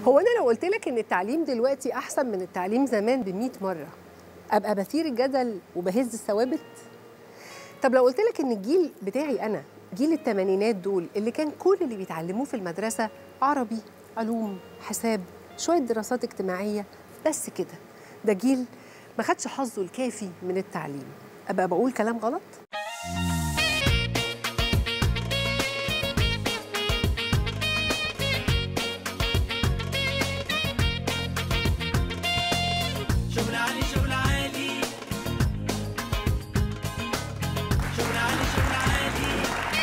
هو انا لو قلت لك ان التعليم دلوقتي احسن من التعليم زمان ب 100 مره ابقى بثير الجدل وبهز الثوابت طب لو قلت لك ان الجيل بتاعي انا جيل الثمانينات دول اللي كان كل اللي بيتعلموه في المدرسه عربي علوم حساب شويه دراسات اجتماعيه بس كده ده جيل ما خدش حظه الكافي من التعليم ابقى بقول كلام غلط شغل عالي شغل عالي شغل عالي شغل عالي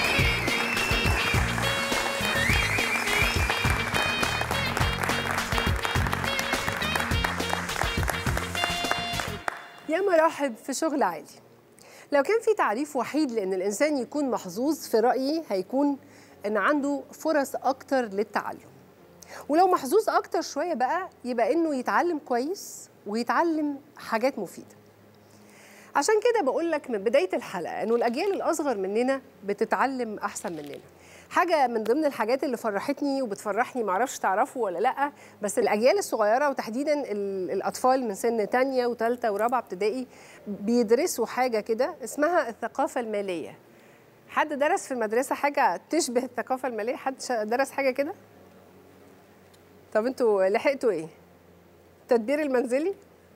يا مراحب في شغل عالي لو كان في تعريف وحيد لان الانسان يكون محظوظ في رايي هيكون ان عنده فرص اكتر للتعلم ولو محظوظ اكتر شويه بقى يبقى انه يتعلم كويس ويتعلم حاجات مفيده عشان كده بقول لك من بدايه الحلقه انه الاجيال الاصغر مننا بتتعلم احسن مننا حاجه من ضمن الحاجات اللي فرحتني وبتفرحني معرفش تعرفوا ولا لا بس الاجيال الصغيره وتحديدا ال- الاطفال من سن تانية وثالثه ورابعه ابتدائي بيدرسوا حاجه كده اسمها الثقافه الماليه حد درس في المدرسه حاجه تشبه الثقافه الماليه حد شا- درس حاجه كده طب انتوا لحقتوا ايه التدبير المنزلي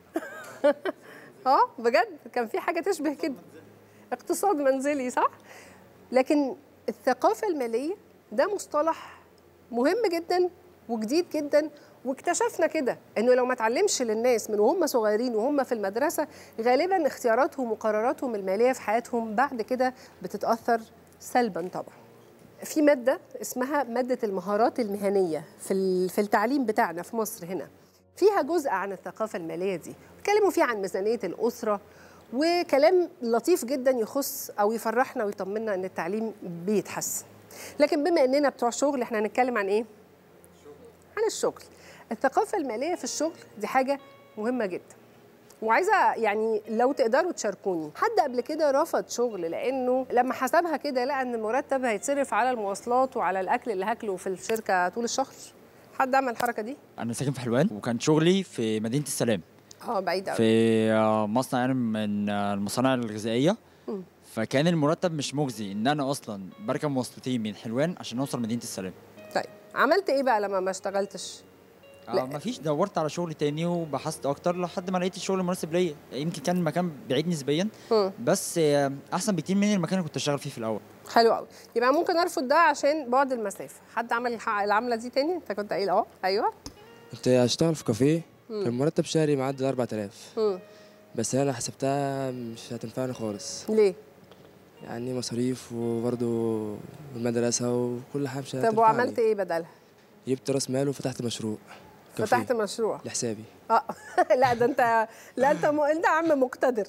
اه بجد كان في حاجه تشبه كده اقتصاد منزلي صح لكن الثقافه الماليه ده مصطلح مهم جدا وجديد جدا واكتشفنا كده انه لو ما اتعلمش للناس من وهم صغيرين وهم في المدرسه غالبا اختياراتهم وقراراتهم الماليه في حياتهم بعد كده بتتاثر سلبا طبعا في ماده اسمها ماده المهارات المهنيه في ال- في التعليم بتاعنا في مصر هنا فيها جزء عن الثقافه الماليه دي اتكلموا فيه عن ميزانيه الاسره وكلام لطيف جدا يخص او يفرحنا ويطمنا ان التعليم بيتحسن لكن بما اننا بتوع شغل احنا هنتكلم عن ايه عن الشغل الثقافه الماليه في الشغل دي حاجه مهمه جدا وعايزه يعني لو تقدروا تشاركوني حد قبل كده رفض شغل لانه لما حسبها كده لقى ان المرتب هيتصرف على المواصلات وعلى الاكل اللي هاكله في الشركه طول الشهر حد عمل الحركه دي انا ساكن في حلوان وكان شغلي في مدينه السلام اه بعيد قوي في آه، مصنع يعني من آه، المصانع الغذائيه مم. فكان المرتب مش مجزي ان انا اصلا بركب مواصلتين من حلوان عشان اوصل مدينه السلام طيب عملت ايه بقى لما ما اشتغلتش لا. آه مفيش دورت على شغل تاني وبحثت اكتر لحد ما لقيت الشغل المناسب ليا يمكن كان المكان بعيد نسبيا مم. بس آه، احسن بكتير من المكان اللي كنت اشتغل فيه في الاول حلو قوي يبقى ممكن ارفض ده عشان بعد المسافه حد عمل الح- العمله دي تاني انت كنت قايل اه ايوه كنت اشتغل في كافيه مم. كان مرتب شهري معدي 4000 مم. بس انا حسبتها مش هتنفعني خالص ليه يعني مصاريف وبرضه المدرسة وكل حاجة مش طب هتنفعني وعملت ايه بدلها جبت راس مال وفتحت مشروع كافيه فتحت مشروع لحسابي اه لا ده انت لا انت م... انت عم مقتدر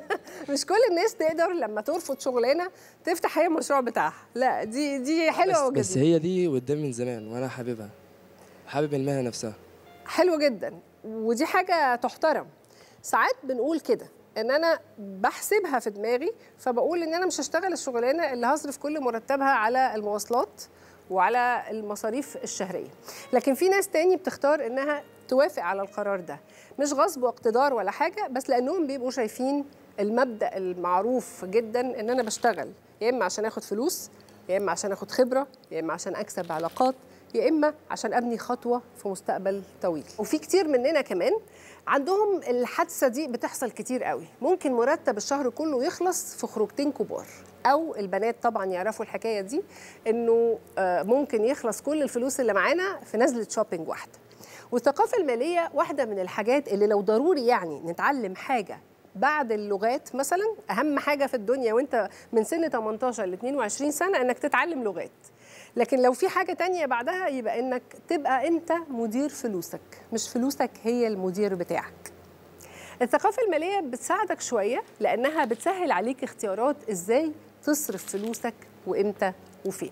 مش كل الناس تقدر لما ترفض شغلانه تفتح هي المشروع بتاعها لا دي دي حلوه بس, بس وجديده هي دي قدامي من زمان وانا حاببها حابب المهنة نفسها حلو جدا ودي حاجه تحترم ساعات بنقول كده ان انا بحسبها في دماغي فبقول ان انا مش هشتغل الشغلانه اللي هصرف كل مرتبها على المواصلات وعلى المصاريف الشهريه لكن في ناس تاني بتختار انها توافق على القرار ده مش غصب واقتدار ولا حاجه بس لانهم بيبقوا شايفين المبدا المعروف جدا ان انا بشتغل يا اما عشان اخد فلوس يا اما عشان اخد خبره يا اما عشان اكسب علاقات يا اما عشان ابني خطوه في مستقبل طويل وفي كتير مننا كمان عندهم الحادثه دي بتحصل كتير قوي ممكن مرتب الشهر كله يخلص في خروجتين كبار او البنات طبعا يعرفوا الحكايه دي انه آه، ممكن يخلص كل الفلوس اللي معانا في نزله شوبينج واحده والثقافه الماليه واحده من الحاجات اللي لو ضروري يعني نتعلم حاجه بعد اللغات مثلا اهم حاجه في الدنيا وانت من سن 18 ل 22 سنه انك تتعلم لغات لكن لو في حاجه تانية بعدها يبقى انك تبقى انت مدير فلوسك مش فلوسك هي المدير بتاعك الثقافة المالية بتساعدك شوية لأنها بتسهل عليك اختيارات إزاي تصرف فلوسك وإمتى وفين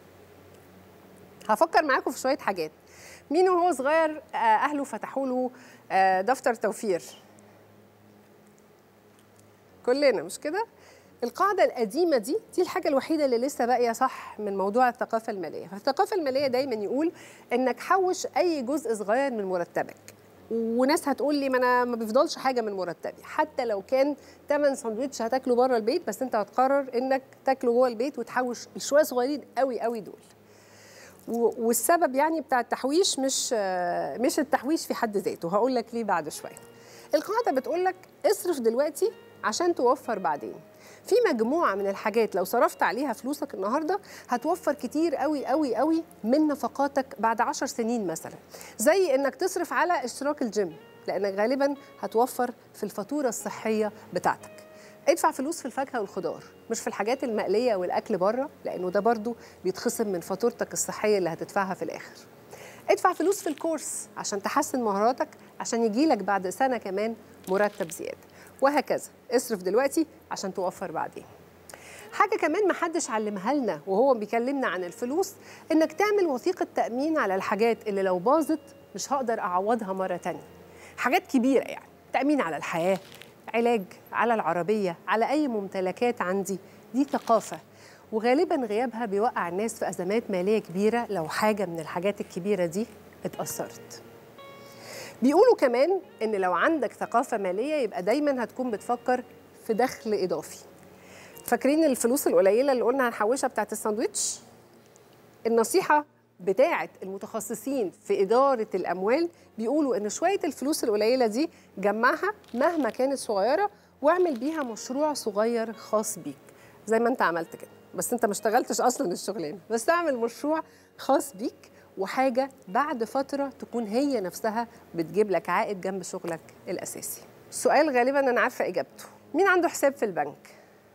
هفكر معاكم في شوية حاجات مين وهو صغير آه، أهله فتحوا له آه، دفتر توفير كلنا مش كده القاعدة القديمة دي دي الحاجة الوحيدة اللي لسه باقية صح من موضوع الثقافة المالية فالثقافة المالية دايما يقول انك حوش اي جزء صغير من مرتبك وناس هتقول لي ما انا ما بيفضلش حاجه من مرتبي حتى لو كان 8 ساندوتش هتاكله بره البيت بس انت هتقرر انك تاكله جوه البيت وتحوش الشويه صغيرين قوي قوي دول و- والسبب يعني بتاع التحويش مش آه، مش التحويش في حد ذاته هقول لك ليه بعد شويه القاعده بتقول لك اصرف دلوقتي عشان توفر بعدين في مجموعه من الحاجات لو صرفت عليها فلوسك النهارده هتوفر كتير قوي قوي قوي من نفقاتك بعد عشر سنين مثلا زي انك تصرف على اشتراك الجيم لانك غالبا هتوفر في الفاتوره الصحيه بتاعتك ادفع فلوس في الفاكهه والخضار مش في الحاجات المقليه والاكل بره لانه ده برضو بيتخصم من فاتورتك الصحيه اللي هتدفعها في الاخر ادفع فلوس في الكورس عشان تحسن مهاراتك عشان يجيلك بعد سنه كمان مرتب زياده وهكذا اصرف دلوقتي عشان توفر بعدين حاجه كمان محدش علمها لنا وهو بيكلمنا عن الفلوس انك تعمل وثيقه تامين على الحاجات اللي لو باظت مش هقدر اعوضها مره تانية حاجات كبيره يعني تامين على الحياه علاج على العربيه على اي ممتلكات عندي دي ثقافه وغالبا غيابها بيوقع الناس في ازمات ماليه كبيره لو حاجه من الحاجات الكبيره دي اتاثرت بيقولوا كمان ان لو عندك ثقافه ماليه يبقى دايما هتكون بتفكر في دخل اضافي فاكرين الفلوس القليله اللي قلنا هنحوشها بتاعت الساندوتش النصيحه بتاعه المتخصصين في اداره الاموال بيقولوا ان شويه الفلوس القليله دي جمعها مهما كانت صغيره واعمل بيها مشروع صغير خاص بيك زي ما انت عملت كده بس انت ما اشتغلتش اصلا الشغلانه بس اعمل مشروع خاص بيك وحاجه بعد فتره تكون هي نفسها بتجيب لك عائد جنب شغلك الاساسي السؤال غالبا انا عارفه اجابته مين عنده حساب في البنك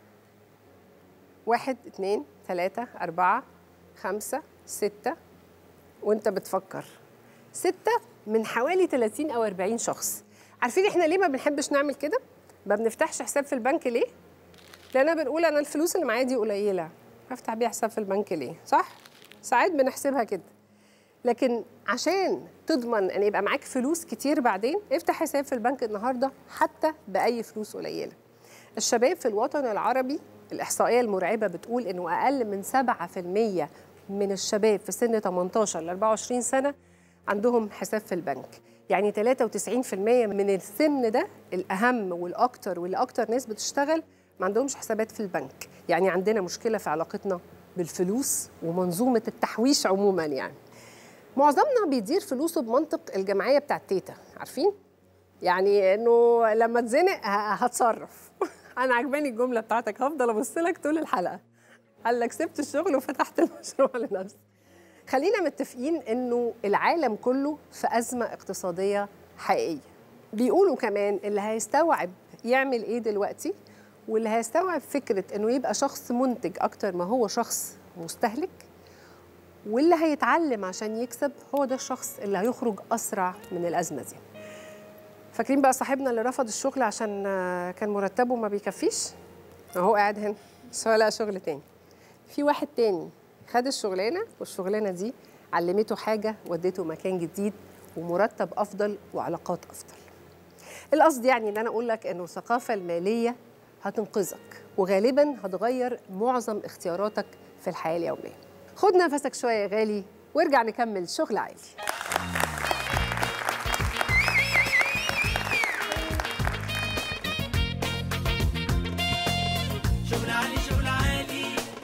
واحد اتنين تلاتة أربعة خمسة ستة وانت بتفكر ستة من حوالي 30 أو 40 شخص عارفين احنا ليه ما بنحبش نعمل كده؟ ما بنفتحش حساب في البنك ليه؟ لأننا بنقول أنا الفلوس اللي معايا دي قليلة هفتح بيها حساب في البنك ليه؟ صح؟ ساعات بنحسبها كده لكن عشان تضمن ان يبقى معاك فلوس كتير بعدين افتح حساب في البنك النهارده حتى باي فلوس قليله الشباب في الوطن العربي الإحصائية المرعبة بتقول إنه أقل من 7% من الشباب في سن 18 ل 24 سنة عندهم حساب في البنك يعني 93% من السن ده الأهم والأكتر واللي أكتر ناس بتشتغل ما عندهمش حسابات في البنك يعني عندنا مشكلة في علاقتنا بالفلوس ومنظومة التحويش عموما يعني معظمنا بيدير فلوسه بمنطق الجمعية بتاعت تيتا عارفين؟ يعني انه لما اتزنق ه- هتصرف انا عجباني الجمله بتاعتك هفضل ابص لك طول الحلقه قال لك سبت الشغل وفتحت المشروع لنفسي خلينا متفقين انه العالم كله في ازمه اقتصاديه حقيقيه بيقولوا كمان اللي هيستوعب يعمل ايه دلوقتي واللي هيستوعب فكره انه يبقى شخص منتج اكتر ما هو شخص مستهلك واللي هيتعلم عشان يكسب هو ده الشخص اللي هيخرج اسرع من الازمه دي فاكرين بقى صاحبنا اللي رفض الشغل عشان آه، كان مرتبه ما بيكفيش اهو قاعد هنا بس هو لقى شغل تاني في واحد تاني خد الشغلانه والشغلانه دي علمته حاجه ودته مكان جديد ومرتب افضل وعلاقات افضل القصد يعني ان انا اقول لك انه الثقافه الماليه هتنقذك وغالبا هتغير معظم اختياراتك في الحياه اليوميه خد نفسك شويه يا غالي وارجع نكمل شغل عالي شغل عالي شغل عالي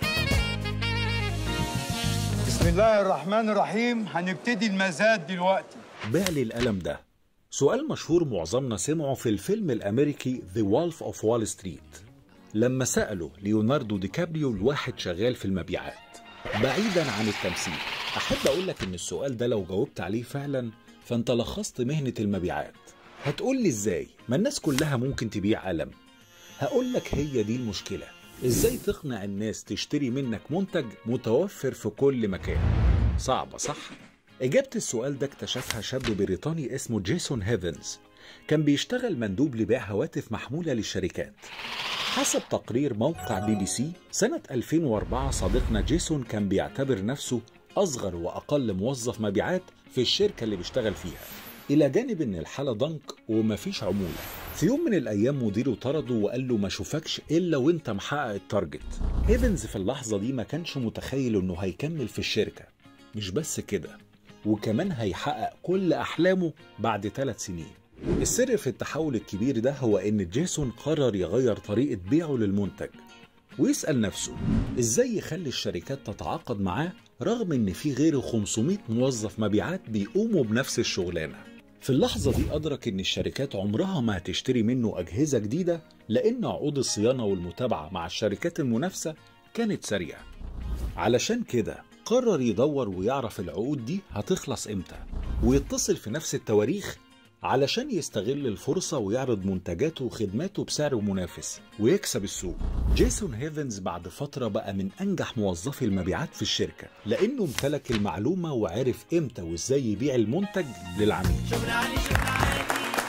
بسم الله الرحمن الرحيم هنبتدي المزاد دلوقتي بيع لي القلم ده سؤال مشهور معظمنا سمعه في الفيلم الأمريكي The Wolf of Wall Street لما سأله ليوناردو دي كابريو الواحد شغال في المبيعات بعيدا عن التمثيل أحب أقول لك إن السؤال ده لو جاوبت عليه فعلا فأنت لخصت مهنة المبيعات هتقول لي إزاي ما الناس كلها ممكن تبيع قلم هقول لك هي دي المشكلة إزاي تقنع الناس تشتري منك منتج متوفر في كل مكان صعبة صح؟ إجابة السؤال ده اكتشفها شاب بريطاني اسمه جيسون هيفنز كان بيشتغل مندوب لبيع هواتف محمولة للشركات حسب تقرير موقع بي بي سي سنة 2004 صديقنا جيسون كان بيعتبر نفسه أصغر وأقل موظف مبيعات في الشركة اللي بيشتغل فيها إلى جانب إن الحالة ضنك ومفيش عمولة في يوم من الأيام مديره طرده وقال له ما شوفكش إلا وأنت محقق التارجت ايفنز في اللحظة دي ما كانش متخيل إنه هيكمل في الشركة مش بس كده وكمان هيحقق كل أحلامه بعد ثلاث سنين السر في التحول الكبير ده هو إن جيسون قرر يغير طريقة بيعه للمنتج ويسأل نفسه إزاي يخلي الشركات تتعاقد معاه رغم إن في غيره 500 موظف مبيعات بيقوموا بنفس الشغلانة في اللحظة دي أدرك إن الشركات عمرها ما هتشتري منه أجهزة جديدة لأن عقود الصيانة والمتابعة مع الشركات المنافسة كانت سريعة علشان كده قرر يدور ويعرف العقود دي هتخلص امتى ويتصل في نفس التواريخ علشان يستغل الفرصة ويعرض منتجاته وخدماته بسعر منافس ويكسب السوق جيسون هيفنز بعد فترة بقى من أنجح موظفي المبيعات في الشركة لأنه امتلك المعلومة وعرف إمتى وإزاي يبيع المنتج للعميل شغل عالي شغل عالي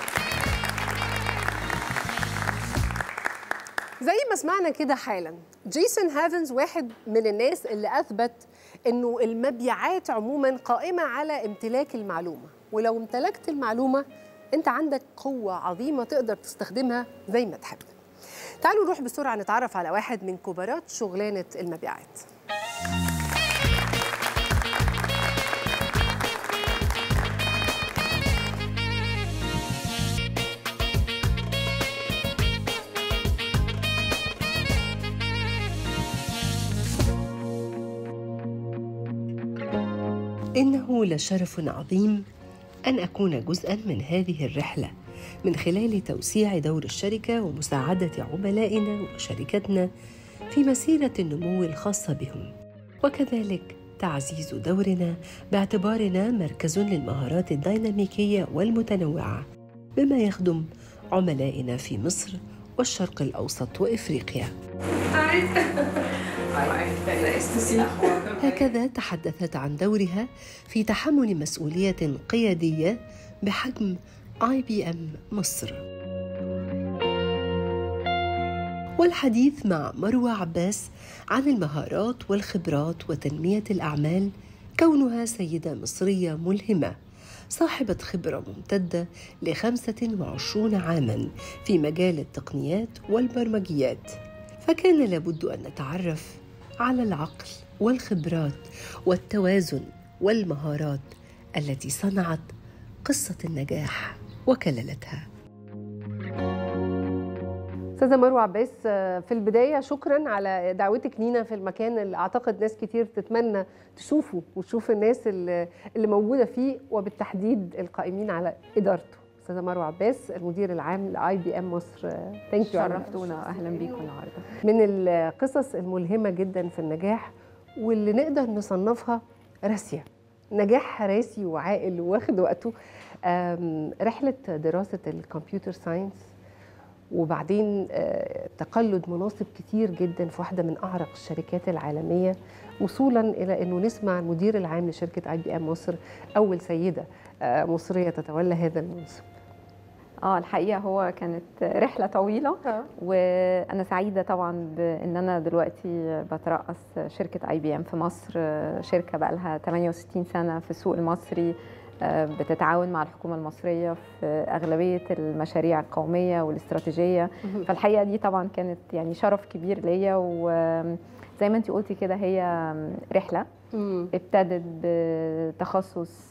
زي ما سمعنا كده حالا جيسون هافنز واحد من الناس اللي اثبت انه المبيعات عموما قائمه على امتلاك المعلومه ولو امتلكت المعلومه انت عندك قوه عظيمه تقدر تستخدمها زي ما تحب تعالوا نروح بسرعه نتعرف على واحد من كبارات شغلانه المبيعات إنه لشرف عظيم أن أكون جزءا من هذه الرحلة من خلال توسيع دور الشركة ومساعدة عملائنا وشركتنا في مسيرة النمو الخاصة بهم وكذلك تعزيز دورنا باعتبارنا مركز للمهارات الديناميكية والمتنوعة بما يخدم عملائنا في مصر والشرق الأوسط وإفريقيا هكذا تحدثت عن دورها في تحمل مسؤولية قيادية بحجم اي بي ام مصر. والحديث مع مروى عباس عن المهارات والخبرات وتنمية الأعمال كونها سيدة مصرية ملهمة صاحبة خبرة ممتدة لخمسة وعشرون عاما في مجال التقنيات والبرمجيات فكان لابد أن نتعرف على العقل والخبرات والتوازن والمهارات التي صنعت قصة النجاح وكللتها استاذه مروه عباس آه، في البدايه شكرا على دعوتك لينا في المكان اللي اعتقد ناس كتير تتمنى تشوفه وتشوف الناس اللي اللي موجوده فيه وبالتحديد القائمين على ادارته استاذه مروه عباس المدير العام لاي بي ام مصر ثانك يو شرفتونا اهلا بيكم النهارده من القصص الملهمه جدا في النجاح واللي نقدر نصنفها راسيه نجاح راسي وعاقل واخد وقته آم، رحله دراسه الكمبيوتر ساينس وبعدين آه، تقلد مناصب كتير جدا في واحده من اعرق الشركات العالميه وصولا الى انه نسمع المدير العام لشركه اي بي ام مصر اول سيده آه، مصريه تتولى هذا المنصب اه الحقيقه هو كانت رحله طويله وانا سعيده طبعا بان انا دلوقتي بترأس شركه اي بي ام في مصر آه، شركه بقى لها 68 سنه في السوق المصري آه، بتتعاون مع الحكومه المصريه في اغلبيه المشاريع القوميه والاستراتيجيه فالحقيقه دي طبعا كانت يعني شرف كبير ليا وزي ما انت قلتي كده هي رحله ابتدت بتخصص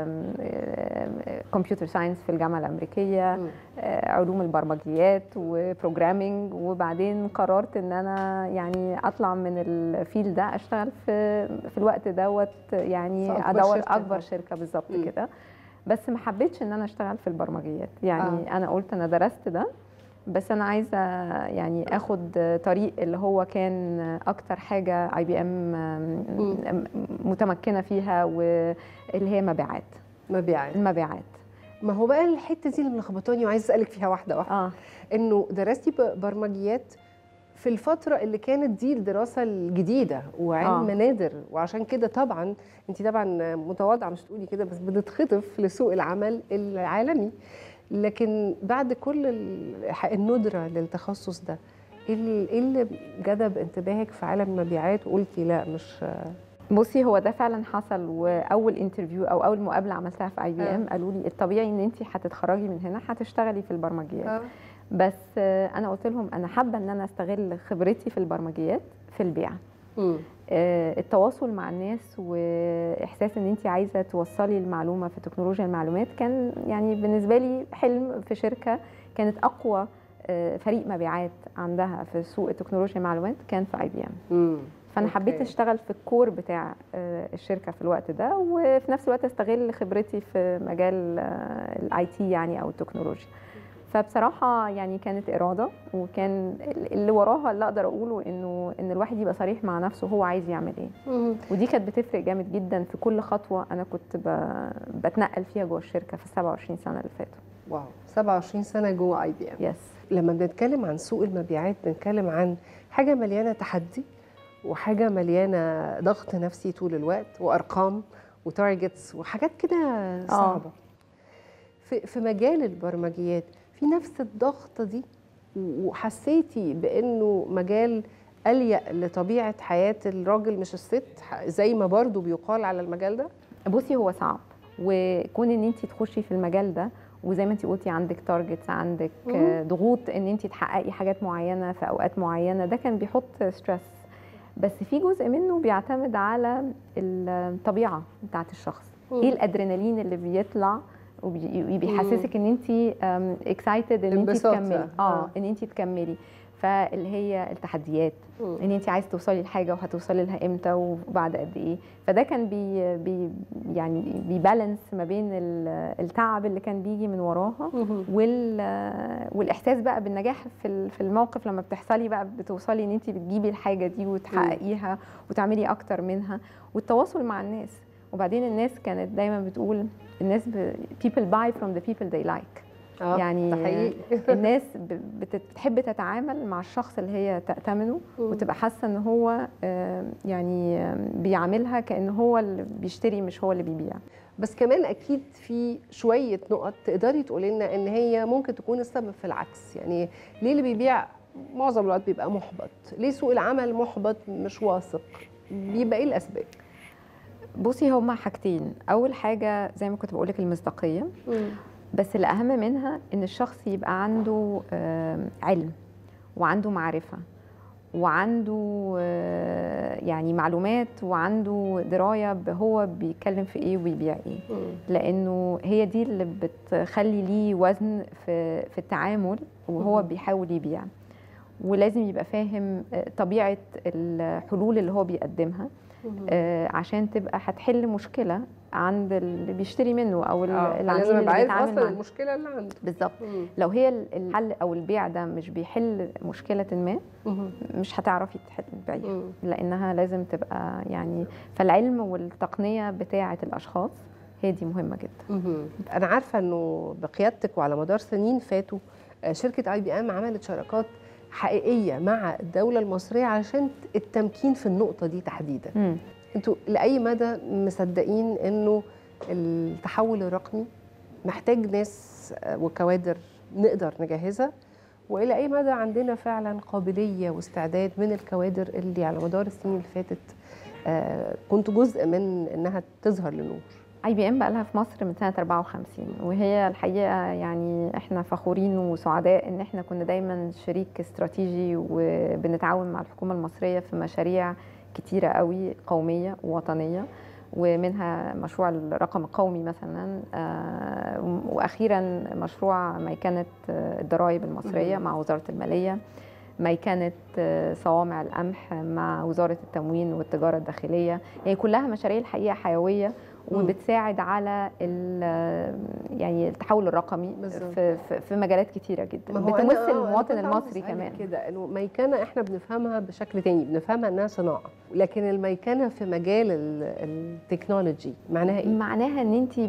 كمبيوتر ساينس في الجامعه الامريكيه مم. آه، علوم البرمجيات وبروجرامينج وبعدين قررت ان انا يعني اطلع من الفيل ده اشتغل في في الوقت دوت يعني في أكبر ادور شركة. اكبر شركه بالظبط مم. كده بس ما حبيتش ان انا اشتغل في البرمجيات يعني آه. انا قلت انا درست ده بس انا عايزه يعني اخد طريق اللي هو كان اكتر حاجه اي بي ام متمكنه فيها واللي هي مبيعات مبيعات المبيعات ما هو بقى الحته دي اللي ملخبطاني وعايز اسالك فيها واحده واحده اه انه درستي ب- برمجيات في الفترة اللي كانت دي الدراسة الجديدة وعلم آه. نادر وعشان كده طبعا انت طبعا متواضعة مش تقولي كده بس بتتخطف لسوق العمل العالمي لكن بعد كل ال- الندرة للتخصص ده ايه ال- إيه اللي جذب انتباهك في عالم المبيعات وقلتي لا مش بصي هو ده فعلا حصل واول انترفيو او اول مقابله عملتها في اي بي ام قالوا لي الطبيعي ان انت هتتخرجي من هنا هتشتغلي في البرمجيات بس آه، انا قلت لهم انا حابه ان انا استغل خبرتي في البرمجيات في البيع مم. آه، التواصل مع الناس واحساس ان انت عايزه توصلي المعلومه في تكنولوجيا المعلومات كان يعني بالنسبه لي حلم في شركه كانت اقوى آه، فريق مبيعات عندها في سوق تكنولوجيا المعلومات كان في اي بي ام مم. فانا أوكي. حبيت اشتغل في الكور بتاع آه، الشركه في الوقت ده وفي نفس الوقت استغل خبرتي في مجال الاي تي يعني او التكنولوجيا فبصراحه يعني كانت اراده وكان اللي وراها اللي اقدر اقوله انه ان الواحد يبقى صريح مع نفسه هو عايز يعمل ايه مم. ودي كانت بتفرق جامد جدا في كل خطوه انا كنت ب- بتنقل فيها جوه الشركه في ال 27 سنه اللي فاتوا واو 27 سنه جوه اي بي ام يس لما بنتكلم عن سوق المبيعات بنتكلم عن حاجه مليانه تحدي وحاجه مليانه ضغط نفسي طول الوقت وارقام وتارجتس وحاجات كده صعبه في في مجال البرمجيات في نفس الضغطه دي وحسيتي بانه مجال أليق لطبيعه حياه الراجل مش الست زي ما برضو بيقال على المجال ده بصي هو صعب وكون ان انت تخشي في المجال ده وزي ما انت قلتي عندك تارجتس عندك مم. آه، ضغوط ان انت تحققي حاجات معينه في اوقات معينه ده كان بيحط ستريس بس في جزء منه بيعتمد على الطبيعه بتاعت الشخص مم. ايه الادرينالين اللي بيطلع وبيحسسك ان انت اكسايتد ان انت انبساط. تكملي آه. اه ان انت تكملي فاللي هي التحديات مم. ان انت عايز توصلي لحاجه وهتوصلي لها امتى وبعد قد ايه فده كان بي بي يعني بيبالانس ما بين ال- التعب اللي كان بيجي من وراها مم. وال والاحساس بقى بالنجاح في ال- في الموقف لما بتحصلي بقى بتوصلي ان انت بتجيبي الحاجه دي وتحققيها وتعملي اكتر منها والتواصل مع الناس وبعدين الناس كانت دايما بتقول الناس ب... people buy from the people they like آه، يعني ده حقيقي الناس ب- بت- بتحب تتعامل مع الشخص اللي هي تأتمنه وتبقى حاسه ان هو آه، يعني آه، بيعاملها كأن هو اللي بيشتري مش هو اللي بيبيع بس كمان اكيد في شويه نقط تقدري تقولي لنا ان هي ممكن تكون السبب في العكس يعني ليه اللي بيبيع معظم الوقت بيبقى محبط ليه سوق العمل محبط مش واثق بيبقى ايه الاسباب بصي هما حاجتين اول حاجه زي ما كنت بقولك المصداقيه بس الاهم منها ان الشخص يبقى عنده آم، علم وعنده معرفه وعنده آه، يعني معلومات وعنده درايه هو بيتكلم في ايه وبيبيع ايه لانه هي دي اللي بتخلي ليه وزن في في التعامل وهو مم. بيحاول يبيع ولازم يبقى فاهم آه، طبيعه الحلول اللي هو بيقدمها آه، عشان تبقى هتحل مشكله عند اللي بيشتري منه او ال- العميل لازم اللي ابقى عارف بيتعامل اصلا معاه المشكله اللي عنده بالظبط لو هي ال- الحل او البيع ده مش بيحل مشكله ما مش هتعرفي تحل- تبيعيها لانها لازم تبقى يعني فالعلم والتقنيه بتاعه الاشخاص هي دي مهمه جدا مهم. انا عارفه انه بقيادتك وعلى مدار سنين فاتوا آه، شركه اي بي ام عملت شراكات حقيقيه مع الدوله المصريه علشان التمكين في النقطه دي تحديدا مم. انتوا لاي مدى مصدقين انه التحول الرقمي محتاج ناس آه، وكوادر نقدر نجهزها والى اي مدى عندنا فعلا قابليه واستعداد من الكوادر اللي على مدار السنين اللي فاتت آه، كنت جزء من انها تظهر للنور اي بي ام بقى لها في مصر من سنه 54 وهي الحقيقه يعني احنا فخورين وسعداء ان احنا كنا دايما شريك استراتيجي وبنتعاون مع الحكومه المصريه في مشاريع كتيره قوي قوميه ووطنيه ومنها مشروع الرقم القومي مثلا آه، واخيرا مشروع ميكنه آه، الضرائب المصريه مم. مع وزاره الماليه ميكنه آه، صوامع القمح مع وزاره التموين والتجاره الداخليه يعني كلها مشاريع الحقيقه حيويه وبتساعد على ال- يعني التحول الرقمي بالظبط. في, في, في مجالات كتيره جدا ما هو أنا- بتمثل آه، أنا المواطن كنت عاوزة المصري أسألك كمان كده انه ميكنه احنا بنفهمها بشكل تاني بنفهمها انها صناعه لكن الميكنه في مجال ال- التكنولوجي معناها ايه؟ معناها ان انت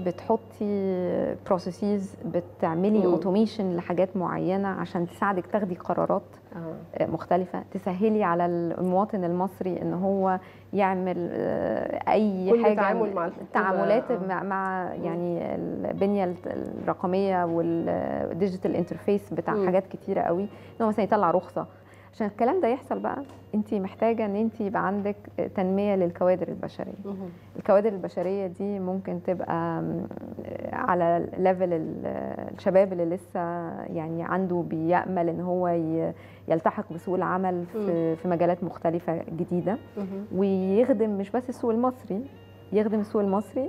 بتحطي بروسيسز بتعملي مم. اوتوميشن لحاجات معينه عشان تساعدك تاخدي قرارات آه. مختلفه تسهلي على المواطن المصري ان هو يعمل آه، اي كل حاجه تعامل مع الحكومة، تعاملات آه. مع, مع يعني البنيه الرقميه والديجيتال انترفيس بتاع مم. حاجات كتيره قوي ان هو مثلا يطلع رخصه عشان الكلام ده يحصل بقى انت محتاجه ان انت يبقى عندك تنميه للكوادر البشريه الكوادر البشريه دي ممكن تبقى م، على ليفل ال- الشباب اللي لسه يعني عنده بيامل ان هو ي- يلتحق بسوق العمل في في مجالات مختلفه جديده ويخدم مش بس السوق المصري يخدم السوق المصري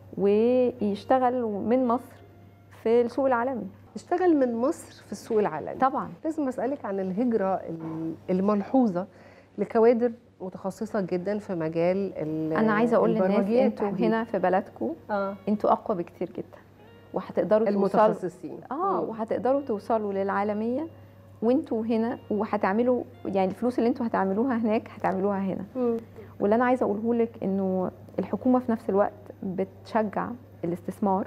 ويشتغل من مصر في السوق العالمي نشتغل من مصر في السوق العالمي طبعا لازم اسالك عن الهجره ال- الملحوظه لكوادر متخصصه جدا في مجال ال- انا عايزه اقول للناس البرمجيات انتوا تحديداً. هنا في بلدكم اه انتوا اقوى بكتير جدا وهتقدروا توصلوا المتخصصين اه مم. وهتقدروا توصلوا للعالميه وانتوا هنا وهتعملوا يعني الفلوس اللي انتوا هتعملوها هناك هتعملوها هنا مم. واللي انا عايزه اقوله لك انه الحكومه في نفس الوقت بتشجع الاستثمار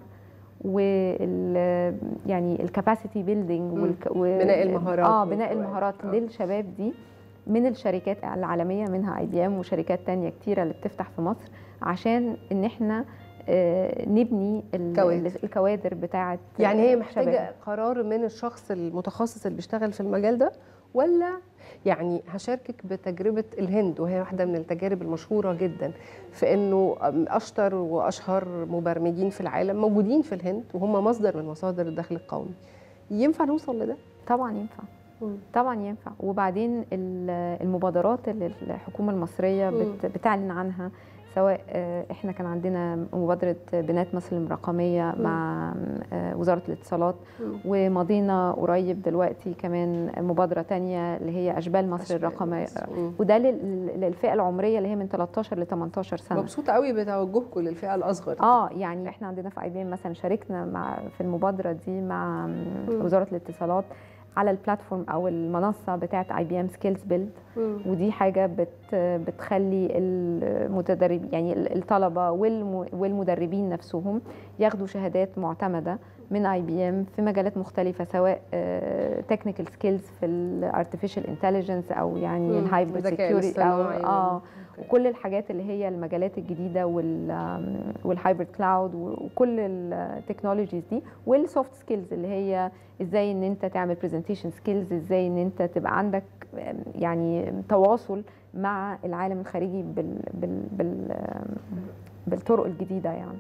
وال يعني الكاباسيتي بيلدينج مم. بناء المهارات اه بناء والقواعد. المهارات آه. للشباب دي من الشركات العالميه منها اي بي ام وشركات تانية كتيره اللي بتفتح في مصر عشان ان احنا آه، نبني ال- كوادر. الكوادر بتاعه يعني هي شباب. محتاجه قرار من الشخص المتخصص اللي بيشتغل في المجال ده ولا يعني هشاركك بتجربه الهند وهي واحده من التجارب المشهوره جدا في انه اشطر واشهر مبرمجين في العالم موجودين في الهند وهم مصدر من مصادر الدخل القومي ينفع نوصل لده؟ طبعا ينفع مم. طبعا ينفع وبعدين ال- المبادرات اللي الحكومه المصريه بت بتعلن عنها سواء آه، احنا كان عندنا مبادره بنات مصر الرقميه مع آه، وزاره الاتصالات مم. ومضينا قريب دلوقتي كمان مبادره تانية اللي هي اشبال مصر أشبال الرقميه مصر. مم. وده لل- للفئه العمريه اللي هي من 13 ل 18 سنه مبسوطه قوي بتوجهكم للفئه الاصغر اه يعني احنا عندنا في اي بي ام مثلا شاركنا مع في المبادره دي مع وزاره الاتصالات على البلاتفورم او المنصه بتاعه اي بي ام سكيلز بيلد مم. ودي حاجه بت بتخلي المتدرب يعني الطلبه والم- والمدربين نفسهم ياخدوا شهادات معتمده من اي بي ام في مجالات مختلفه سواء تكنيكال سكيلز في الارتفيشال انتليجنس او يعني مم. الهايبر الذكاء سكيورتي او الاصطناعي اه وال- وكل الحاجات اللي هي المجالات الجديده وال والهايبرد كلاود وكل التكنولوجيز دي والسوفت سكيلز اللي هي ازاي ان انت تعمل برزنتيشن سكيلز ازاي ان انت تبقى عندك يعني تواصل مع العالم الخارجي بال بال بال بالطرق الجديده يعني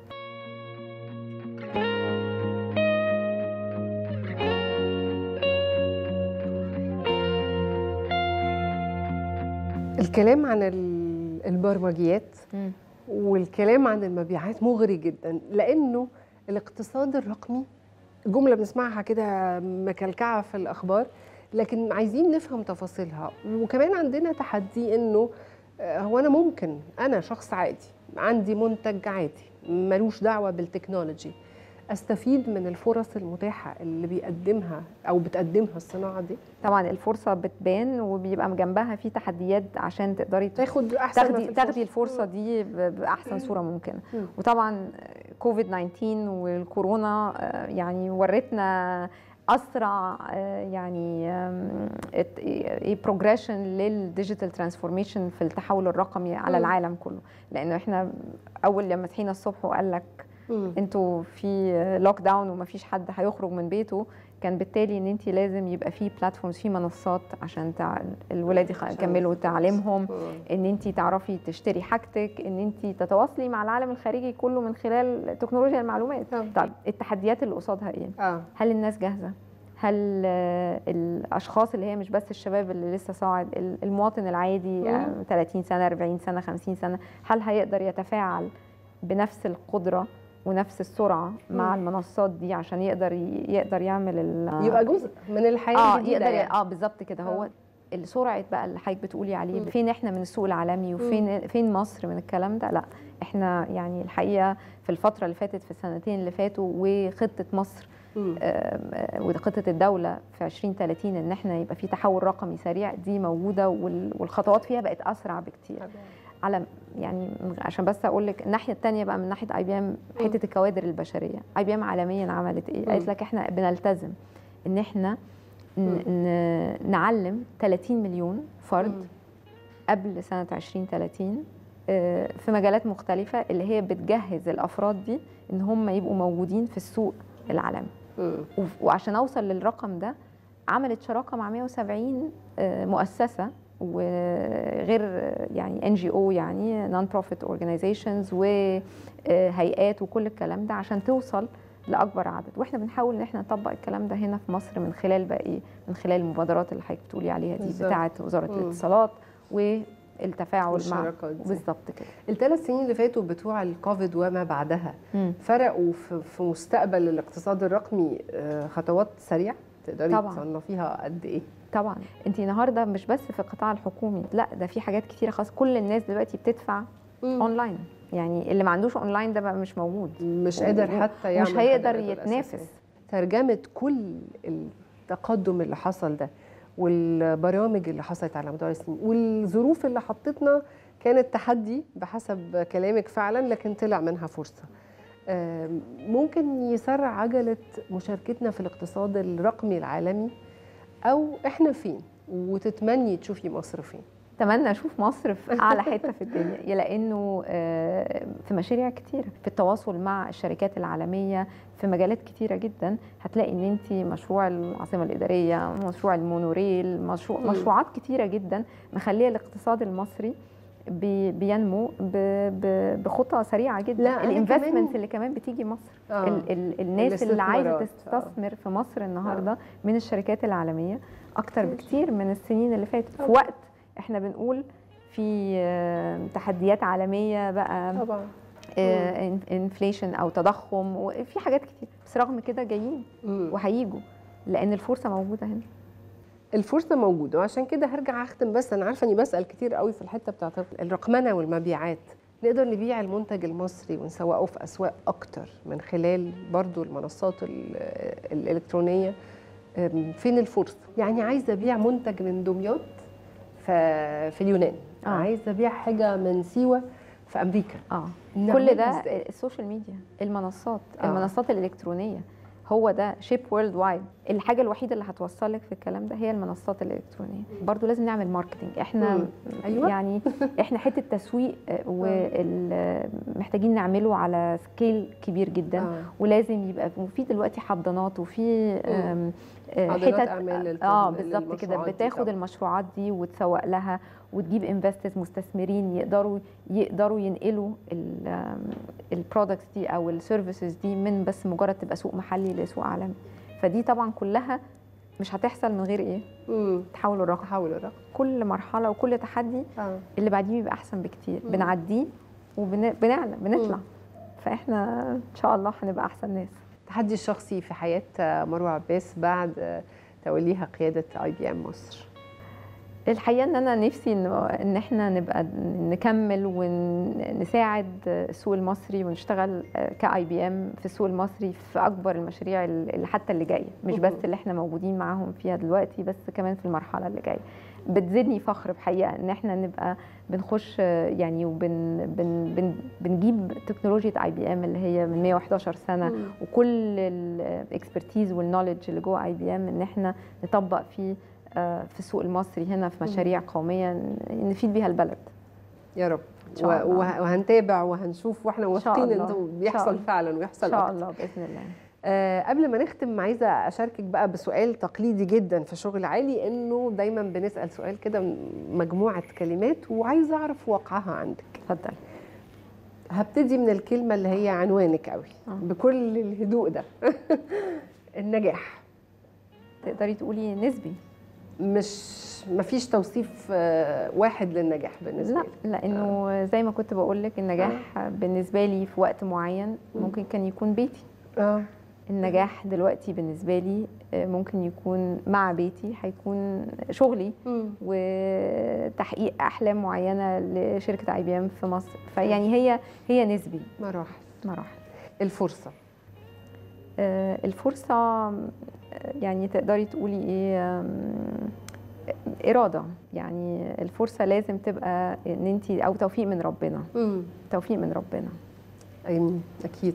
الكلام عن ال- البرمجيات والكلام عن المبيعات مغري جدا لانه الاقتصاد الرقمي جمله بنسمعها كده مكلكعه في الاخبار لكن عايزين نفهم تفاصيلها وكمان عندنا تحدي انه آه، هو انا ممكن انا شخص عادي عندي منتج عادي ملوش دعوه بالتكنولوجي استفيد من الفرص المتاحه اللي بيقدمها او بتقدمها الصناعه دي طبعا الفرصه بتبان وبيبقى جنبها في تحديات عشان تقدري تاخد احسن ما تاخدي في تاخدي الفرصه دي ب- باحسن صوره ممكنه مم. وطبعا كوفيد 19 والكورونا آه، يعني ورتنا اسرع آه، يعني ايه بروجريشن للديجيتال ترانسفورميشن في التحول الرقمي على مم. العالم كله لانه احنا اول لما صحينا الصبح وقال لك مم. انتوا في لوك داون ومفيش حد هيخرج من بيته كان بالتالي ان انت لازم يبقى في بلاتفورمز في منصات عشان تع... الولاد يخ- عشان يكملوا يستفيدوا. تعليمهم مم. ان انت تعرفي تشتري حاجتك ان انت تتواصلي مع العالم الخارجي كله من خلال تكنولوجيا المعلومات طبعاً. طيب التحديات اللي قصادها ايه اه هل الناس جاهزه هل آه، الاشخاص اللي هي مش بس الشباب اللي لسه صاعد ال- المواطن العادي آه، 30 سنه 40 سنه 50 سنه هل هيقدر يتفاعل بنفس القدره ونفس السرعه مع مم. المنصات دي عشان يقدر ي- يقدر يعمل ال- يبقى جزء من الحياه اه الجديدة يقدر يعني. اه بالظبط كده هو آه. السرعه بقى اللي حضرتك بتقولي عليه مم. فين احنا من السوق العالمي وفين فين مصر من الكلام ده لا احنا يعني الحقيقه في الفتره اللي فاتت في السنتين اللي فاتوا وخطه مصر مم. آم، آه، وخطه الدوله في 2030 ان احنا يبقى في تحول رقمي سريع دي موجوده وال- والخطوات فيها بقت اسرع بكتير على يعني عشان بس اقول لك الناحيه الثانيه بقى من ناحيه اي بي ام حته الكوادر البشريه اي بي ام عالميا عملت ايه قالت لك احنا بنلتزم ان احنا ن- ن- نعلم 30 مليون فرد قبل سنه 2030 آه، في مجالات مختلفه اللي هي بتجهز الافراد دي ان هم يبقوا موجودين في السوق العالمي مم. وف- وعشان اوصل للرقم ده عملت شراكه مع 170 آه، مؤسسه وغير آه، يعني ان جي او يعني نون بروفيت اورجانيزيشنز وهيئات وكل الكلام ده عشان توصل لاكبر عدد واحنا بنحاول ان احنا نطبق الكلام ده هنا في مصر من خلال بقى ايه من خلال المبادرات اللي حضرتك بتقولي عليها دي بالظبط. بتاعه وزاره مم. الاتصالات والتفاعل مع والشراكات دي. بالظبط كده الثلاث سنين اللي فاتوا بتوع الكوفيد وما بعدها مم. فرقوا في, في مستقبل الاقتصاد الرقمي آه، خطوات سريعه تقدري طبعاً. تصنفيها قد ايه؟ طبعا انت النهارده مش بس في القطاع الحكومي لا ده في حاجات كتيره خاص كل الناس دلوقتي بتدفع اونلاين يعني اللي ما عندوش اونلاين ده بقى مش موجود مش قادر حتى يعمل مش هيقدر خدماته الأساسية. يتنافس ترجمه كل التقدم اللي حصل ده والبرامج اللي حصلت على مدار السنين والظروف اللي حطتنا كانت تحدي بحسب كلامك فعلا لكن طلع منها فرصه آم، ممكن يسرع عجله مشاركتنا في الاقتصاد الرقمي العالمي او احنا فين وتتمني تشوفي مصر فين اتمنى اشوف مصر في اعلى حته في الدنيا يا لانه آه، في مشاريع كتيره في التواصل مع الشركات العالميه في مجالات كتيره جدا هتلاقي ان انت مشروع العاصمه الاداريه مشروع المونوريل مشروع مم. مشروعات كتيره جدا مخليه الاقتصاد المصري بي- بينمو ب- ب- بخطى سريعه جدا لا، أنا الانفستمنت كمان- اللي كمان بتيجي مصر آه. ال ال الناس اللي عايزه الاستثمارات، آه. تستثمر في مصر النهارده من الشركات العالميه اكتر بكتير من السنين اللي فاتت في وقت احنا بنقول في آه، تحديات عالميه بقى طبعا انفليشن او تضخم وفي حاجات كتير بس رغم كده جايين وهيجوا لان الفرصه موجوده هنا الفرصه موجوده وعشان كده هرجع اختم بس انا عارفه اني بسال كتير قوي في الحته بتاعت الرقمنه والمبيعات نقدر نبيع المنتج المصري ونسوقه في اسواق اكتر من خلال برضو المنصات ال- الالكترونيه أم، فين الفرصه يعني عايزه ابيع منتج من دمياط ف- في اليونان آه. عايزه ابيع حاجه من سيوه في امريكا اه نعملها كل ده إزاي؟ السوشيال ميديا المنصات آه. آه. المنصات الالكترونيه هو ده شيب وورلد وايد الحاجه الوحيده اللي هتوصلك في الكلام ده هي المنصات الالكترونيه برضو لازم نعمل ماركتنج احنا مم. أيوة. يعني احنا حته تسويق ومحتاجين نعمله على سكيل كبير جدا آه. ولازم يبقى وفي دلوقتي حضانات وفي آم، آه، حاضنات حتت أعمال للت- اه بالظبط كده للمشروعات دي بتاخد طبعاً. المشروعات دي وتسوق لها وتجيب انفسترز مستثمرين يقدروا يقدروا ينقلوا البرودكتس دي او السيرفيسز دي من بس مجرد تبقى سوق محلي لسوق عالمي فدي طبعا كلها مش هتحصل من غير ايه امم تحول الرقم تحول الرقم كل مرحله وكل تحدي اه اللي بعديه بيبقى احسن بكتير بنعديه وبنعلى بنطلع فاحنا ان شاء الله هنبقى احسن ناس التحدي الشخصي في حياه مروه عباس بعد توليها قياده اي بي ام مصر الحقيقه ان انا نفسي ان ان احنا نبقى نكمل ونساعد السوق المصري ونشتغل كاي بي ام في السوق المصري في اكبر المشاريع اللي حتى اللي جايه مش بس اللي احنا موجودين معاهم فيها دلوقتي بس كمان في المرحله اللي جايه بتزيدني فخر بحقيقه ان احنا نبقى بنخش يعني وبن بن بن بنجيب تكنولوجيا اي بي ام اللي هي من 111 سنه مم. وكل الاكسبرتيز والنولج اللي جوه اي بي ام ان احنا نطبق فيه آه، في السوق المصري هنا في مشاريع قوميه ن- نفيد بيها البلد يا رب إن شاء الله. و- وه- وهنتابع وهنشوف واحنا إن شاء واثقين الله. انه إن بيحصل شاء الله. فعلا ويحصل ان شاء أكتر. الله باذن الله آه قبل ما نختم عايزه اشاركك بقى بسؤال تقليدي جدا في شغل عالي انه دايما بنسال سؤال كده من مجموعه كلمات وعايزه اعرف واقعها عندك اتفضل هبتدي من الكلمه اللي هي عنوانك قوي آه. بكل الهدوء ده النجاح تقدري تقولي نسبي مش مفيش توصيف آه، واحد للنجاح بالنسبه لا لي لانه زي ما كنت بقول لك النجاح بالنسبه لي في وقت معين ممكن كان يكون بيتي اه النجاح دلوقتي بالنسبه لي آه، ممكن يكون مع بيتي هيكون شغلي مم. وتحقيق احلام معينه لشركه اي بي ام في مصر فيعني هي هي نسبي مراحل مراحل الفرصه آه، الفرصة آه، يعني تقدري تقولي ايه آم، إرادة يعني الفرصة لازم تبقى ان انت او توفيق من ربنا مم. توفيق من ربنا أيوة، اكيد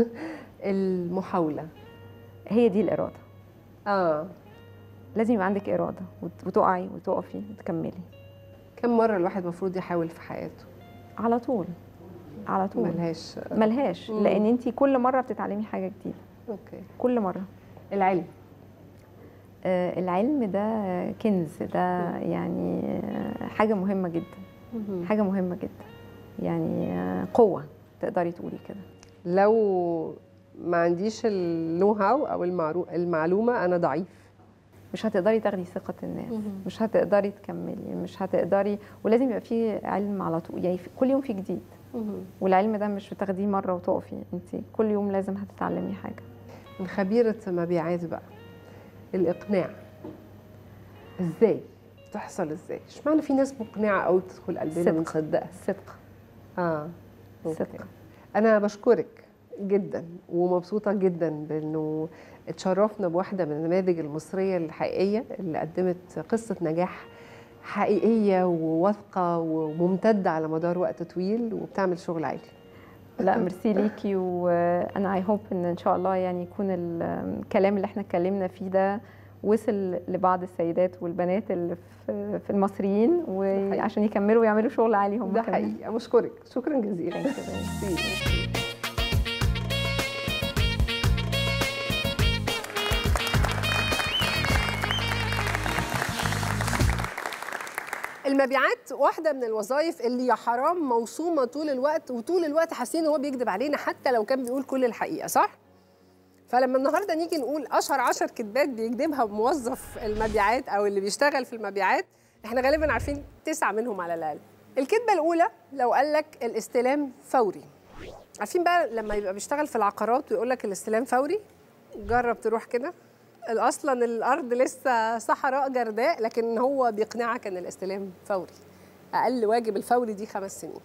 المحاوله هي دي الإرادة اه لازم يبقى عندك إرادة وت- وتقعي وتقفي وتكملي كم مره الواحد المفروض يحاول في حياته على طول على طول ملهاش ملهاش مم. لان انت كل مرة بتتعلمي حاجة جديدة اوكي كل مرة العلم آه، العلم ده كنز ده يعني آه، حاجه مهمه جدا حاجه مهمه جدا يعني آه، قوه تقدري تقولي كده لو ما عنديش النو هاو او المعرو- المعلومه انا ضعيف مش هتقدري تاخدي ثقه الناس مش هتقدري تكملي مش هتقدري ولازم يبقى في علم على طول يعني في- كل يوم في جديد والعلم ده مش بتاخديه مره وتقفي انت كل يوم لازم هتتعلمي حاجه من خبيره مبيعات بقى الاقناع ازاي تحصل ازاي اشمعنى في ناس مقنعه قوي بتدخل قلبنا صدق. بنصدقها الصدق اه أوكي. صدق انا بشكرك جدا ومبسوطه جدا بانه اتشرفنا بواحده من النماذج المصريه الحقيقيه اللي قدمت قصه نجاح حقيقيه وواثقه وممتده على مدار وقت طويل وبتعمل شغل عالي لا ميرسي ليكي وانا اي هوب ان ان شاء الله يعني يكون الكلام اللي احنا اتكلمنا فيه ده وصل لبعض السيدات والبنات اللي في في المصريين وعشان يكملوا ويعملوا شغل عالي هم ده كمان. حقيقي بشكرك شكرا جزيلا ميرسي. المبيعات واحده من الوظائف اللي يا حرام موصومه طول الوقت وطول الوقت حاسين ان هو بيكذب علينا حتى لو كان بيقول كل الحقيقه صح فلما النهارده نيجي نقول اشهر عشر كذبات بيكذبها موظف المبيعات او اللي بيشتغل في المبيعات احنا غالبا عارفين تسعه منهم على الاقل الكذبه الاولى لو قال لك الاستلام فوري عارفين بقى لما يبقى بيشتغل في العقارات ويقول لك الاستلام فوري جرب تروح كده اصلا الارض لسه صحراء جرداء لكن هو بيقنعك ان الاستلام فوري اقل واجب الفوري دي خمس سنين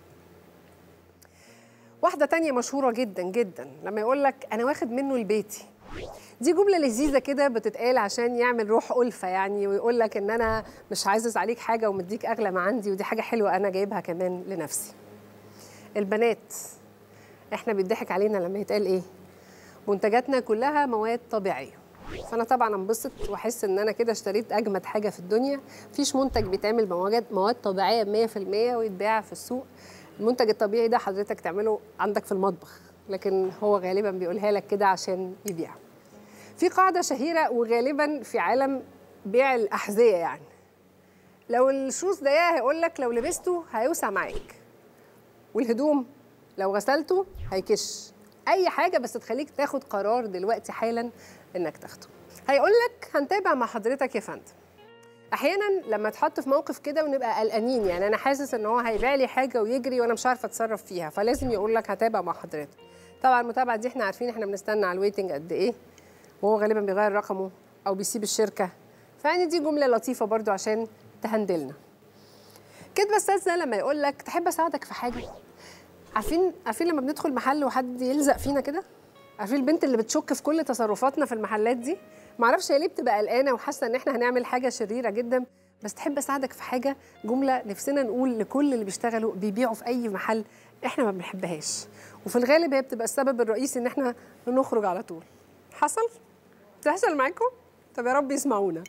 واحده تانية مشهوره جدا جدا لما يقول لك انا واخد منه لبيتي دي جمله لذيذه كده بتتقال عشان يعمل روح ألفة يعني ويقول لك ان انا مش عايز عليك حاجه ومديك اغلى ما عندي ودي حاجه حلوه انا جايبها كمان لنفسي البنات احنا بيضحك علينا لما يتقال ايه منتجاتنا كلها مواد طبيعيه فانا طبعا انبسط واحس ان انا كده اشتريت اجمد حاجه في الدنيا مفيش منتج بيتعمل بمواد مواد طبيعيه 100% ويتباع في السوق المنتج الطبيعي ده حضرتك تعمله عندك في المطبخ لكن هو غالبا بيقولها لك كده عشان يبيع في قاعده شهيره وغالبا في عالم بيع الاحذيه يعني لو الشوز ضيقه هيقول لك لو لبسته هيوسع معاك والهدوم لو غسلته هيكش اي حاجه بس تخليك تاخد قرار دلوقتي حالا انك تاخده هيقول لك هنتابع مع حضرتك يا فندم احيانا لما اتحط في موقف كده ونبقى قلقانين يعني انا حاسس ان هو هيبيع لي حاجه ويجري وانا مش عارفه اتصرف فيها فلازم يقول لك هتابع مع حضرتك طبعا المتابعه دي احنا عارفين احنا بنستنى على الويتنج قد ايه وهو غالبا بيغير رقمه او بيسيب الشركه فيعني دي جمله لطيفه برضو عشان تهندلنا كده استاذنا لما يقول لك تحب اساعدك في حاجه عارفين عارفين لما بندخل محل وحد يلزق فينا كده عارفين البنت اللي بتشك في كل تصرفاتنا في المحلات دي معرفش هي ليه بتبقى قلقانه وحاسه ان احنا هنعمل حاجه شريره جدا بس تحب اساعدك في حاجه جمله نفسنا نقول لكل اللي بيشتغلوا بيبيعوا في اي محل احنا ما بنحبهاش وفي الغالب هي بتبقى السبب الرئيسي ان احنا نخرج على طول حصل تحصل معاكم طب يا رب يسمعونا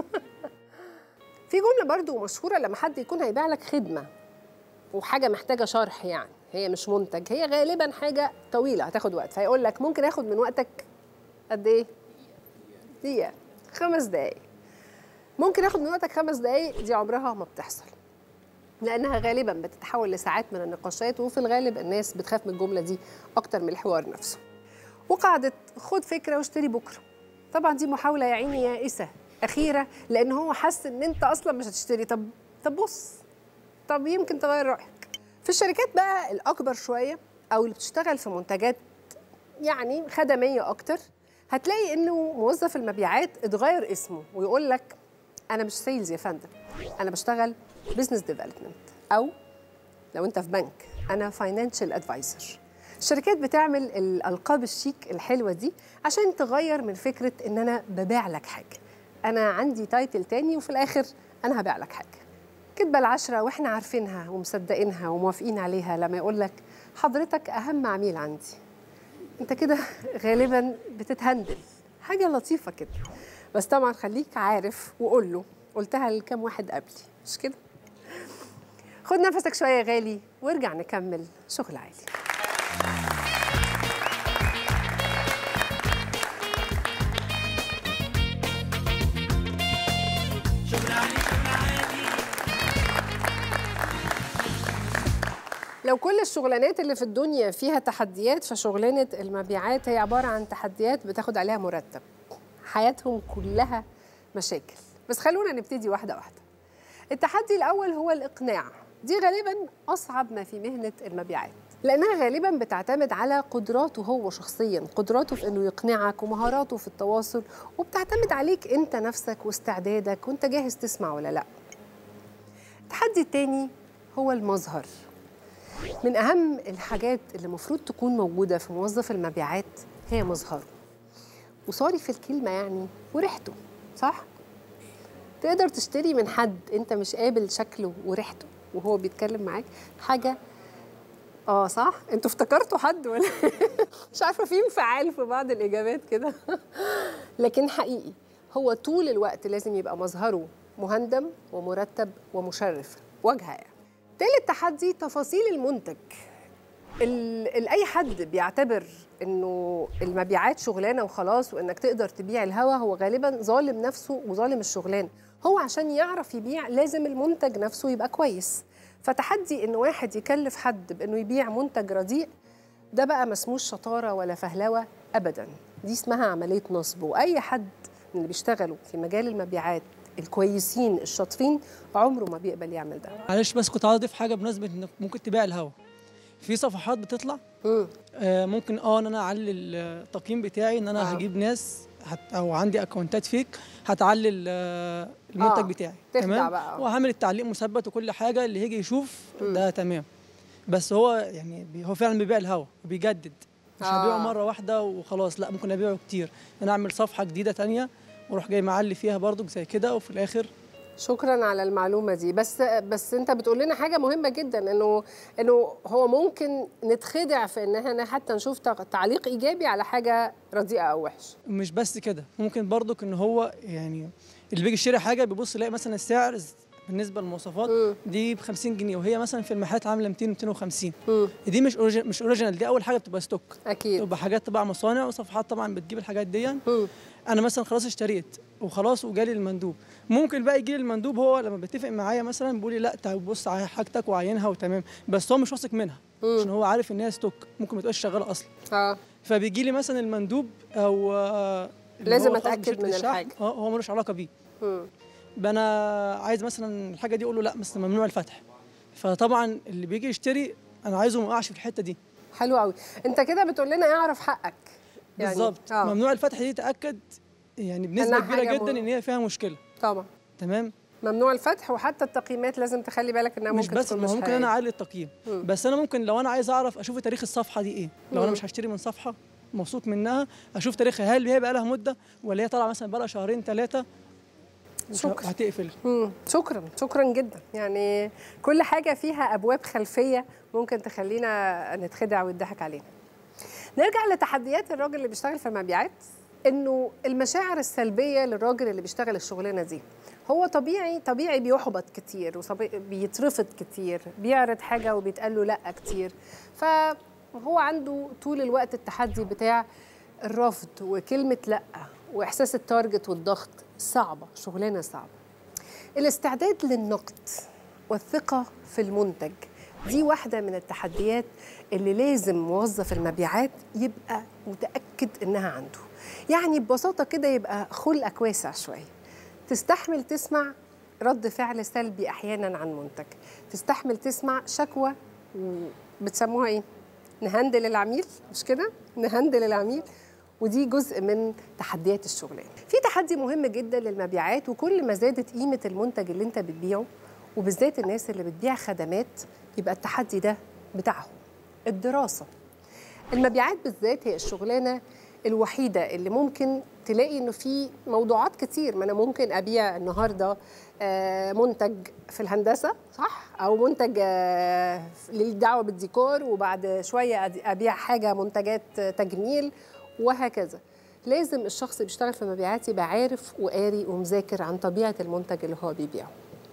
في جمله برضو مشهوره لما حد يكون هيبيع لك خدمه وحاجه محتاجه شرح يعني هي مش منتج هي غالبا حاجه طويله هتاخد وقت فيقول لك ممكن اخد من وقتك قد ايه دقيقه خمس دقايق ممكن اخد من وقتك خمس دقايق دي عمرها ما بتحصل لانها غالبا بتتحول لساعات من النقاشات وفي الغالب الناس بتخاف من الجمله دي اكتر من الحوار نفسه وقعدت خد فكره واشتري بكره طبعا دي محاوله يا عيني يائسه اخيره لان هو حس ان انت اصلا مش هتشتري طب طب بص طب يمكن تغير رايك في الشركات بقى الاكبر شويه او اللي بتشتغل في منتجات يعني خدميه اكتر هتلاقي انه موظف المبيعات اتغير اسمه ويقول لك انا مش سيلز يا فندم انا بشتغل بزنس ديفلوبمنت او لو انت في بنك انا فاينانشال ادفايزر الشركات بتعمل الالقاب الشيك الحلوه دي عشان تغير من فكره ان انا ببيع لك حاجه انا عندي تايتل تاني وفي الاخر انا هبيع لك حاجه كدبه العشره واحنا عارفينها ومصدقينها وموافقين عليها لما يقول لك حضرتك اهم عميل عندي انت كده غالبا بتتهندل حاجه لطيفه كده بس طبعا خليك عارف وقول له قلتها لكام واحد قبلي مش كده خد نفسك شويه يا غالي وارجع نكمل شغل عالي لو كل الشغلانات اللي في الدنيا فيها تحديات فشغلانه المبيعات هي عباره عن تحديات بتاخد عليها مرتب حياتهم كلها مشاكل بس خلونا نبتدي واحده واحده التحدي الاول هو الاقناع دي غالبا اصعب ما في مهنه المبيعات لانها غالبا بتعتمد على قدراته هو شخصيا قدراته في انه يقنعك ومهاراته في التواصل وبتعتمد عليك انت نفسك واستعدادك وانت جاهز تسمع ولا لا التحدي التاني هو المظهر من اهم الحاجات اللي المفروض تكون موجوده في موظف المبيعات هي مظهره وسوري في الكلمه يعني وريحته صح تقدر تشتري من حد انت مش قابل شكله وريحته وهو بيتكلم معاك حاجه اه صح انتوا افتكرتوا حد ولا مش عارفه في انفعال في بعض الاجابات كده لكن حقيقي هو طول الوقت لازم يبقى مظهره مهندم ومرتب ومشرف واجهه يعني تالت تحدي تفاصيل المنتج ال- ال- اي حد بيعتبر انه المبيعات شغلانه وخلاص وانك تقدر تبيع الهوا هو غالبا ظالم نفسه وظالم الشغلانه هو عشان يعرف يبيع لازم المنتج نفسه يبقى كويس فتحدي ان واحد يكلف حد بانه يبيع منتج رديء ده بقى ما اسموش شطاره ولا فهلوه ابدا دي اسمها عمليه نصب واي حد من اللي بيشتغلوا في مجال المبيعات الكويسين الشاطرين عمره ما بيقبل يعمل ده معلش بس كنت عاوز اضيف حاجه بمناسبه انك ممكن تبيع الهوا في صفحات بتطلع مم. آه ممكن اه ان انا اعلي التقييم بتاعي ان انا آه. هجيب ناس هت او عندي اكونتات فيك هتعلي ال- المنتج آه، بتاعي تخدع بقى. وهعمل التعليق مثبت وكل حاجه اللي هيجي يشوف ده تمام بس هو يعني بي هو فعلا بيبيع الهوا وبيجدد مش آه. هبيعه مره واحده وخلاص لا ممكن ابيعه كتير انا اعمل صفحه جديده تانية واروح جاي معلي فيها برضو زي كده وفي الاخر شكرا على المعلومه دي بس بس انت بتقول لنا حاجه مهمه جدا انه انه هو ممكن نتخدع في ان احنا حتى نشوف تق- تعليق ايجابي على حاجه رديئه او وحشه مش بس كده ممكن برضك ان هو يعني اللي بيجي يشتري حاجه بيبص يلاقي مثلا السعر ز- بالنسبه للمواصفات مم. دي ب 50 جنيه وهي مثلا في المحلات عامله 200 250 مم. دي مش أوريجي- مش اوريجينال دي اول حاجه بتبقى ستوك اكيد تبقى حاجات تبع مصانع وصفحات طبعا بتجيب الحاجات دي مم. انا مثلا خلاص اشتريت وخلاص وجالي المندوب ممكن بقى يجي لي المندوب هو لما بيتفق معايا مثلا بيقول لي لا تعال بص على حاجتك وعينها وتمام بس هو مش واثق منها عشان هو عارف ان هي ستوك ممكن ما تبقاش شغاله اصلا اه فبيجي لي مثلا المندوب او آه، اللي لازم هو خاص أتأكد بشركة من الشحن، الحاجة. اه هو ملوش علاقه بيه مم. بقى انا عايز مثلا الحاجه دي اقول له لا بس ممنوع الفتح فطبعا اللي بيجي يشتري انا عايزه ما يقعش في الحته دي حلو قوي انت كده بتقول لنا اعرف حقك يعني بالظبط آه. ممنوع الفتح دي تاكد يعني بنسبه إنها كبيره حاجة جدا مو- ان هي فيها مشكله طبعا تمام ممنوع الفتح وحتى التقييمات لازم تخلي بالك انها مش ممكن بس تكون ما مش هو ممكن حقيقية. انا اعلي التقييم مم. بس انا ممكن لو انا عايز اعرف اشوف تاريخ الصفحه دي ايه لو انا مم. مش هشتري من صفحه موثوق منها اشوف تاريخها هل هي بقى لها مده ولا هي طالعه مثلا بقى لها شهرين ثلاثه شكرا. هتقفل مم. شكرا شكرا جدا يعني كل حاجه فيها ابواب خلفيه ممكن تخلينا نتخدع ويضحك علينا نرجع لتحديات الراجل اللي بيشتغل في المبيعات انه المشاعر السلبيه للراجل اللي بيشتغل الشغلانه دي هو طبيعي طبيعي بيحبط كتير وبيترفض كتير بيعرض حاجه وبيتقال له لا كتير فهو عنده طول الوقت التحدي بتاع الرفض وكلمه لا واحساس التارجت والضغط صعبه شغلانه صعبه الاستعداد للنقد والثقة في المنتج دي واحدة من التحديات اللي لازم موظف المبيعات يبقى متأكد إنها عنده يعني ببساطة كده يبقى خلقك واسع شوية تستحمل تسمع رد فعل سلبي أحيانا عن منتج تستحمل تسمع شكوى بتسموها إيه؟ نهندل العميل مش كده؟ نهندل العميل ودي جزء من تحديات الشغلانه. في تحدي مهم جدا للمبيعات وكل ما زادت قيمه المنتج اللي انت بتبيعه وبالذات الناس اللي بتبيع خدمات يبقى التحدي ده بتاعهم. الدراسه. المبيعات بالذات هي الشغلانه الوحيده اللي ممكن تلاقي انه في موضوعات كتير ما انا ممكن ابيع النهارده آه، منتج في الهندسه صح او منتج آه، ليه دعوه بالديكور وبعد شويه أد- ابيع حاجه منتجات آه، تجميل وهكذا لازم الشخص اللي بيشتغل في المبيعات يبقى عارف وقاري ومذاكر عن طبيعه المنتج اللي هو بيبيعه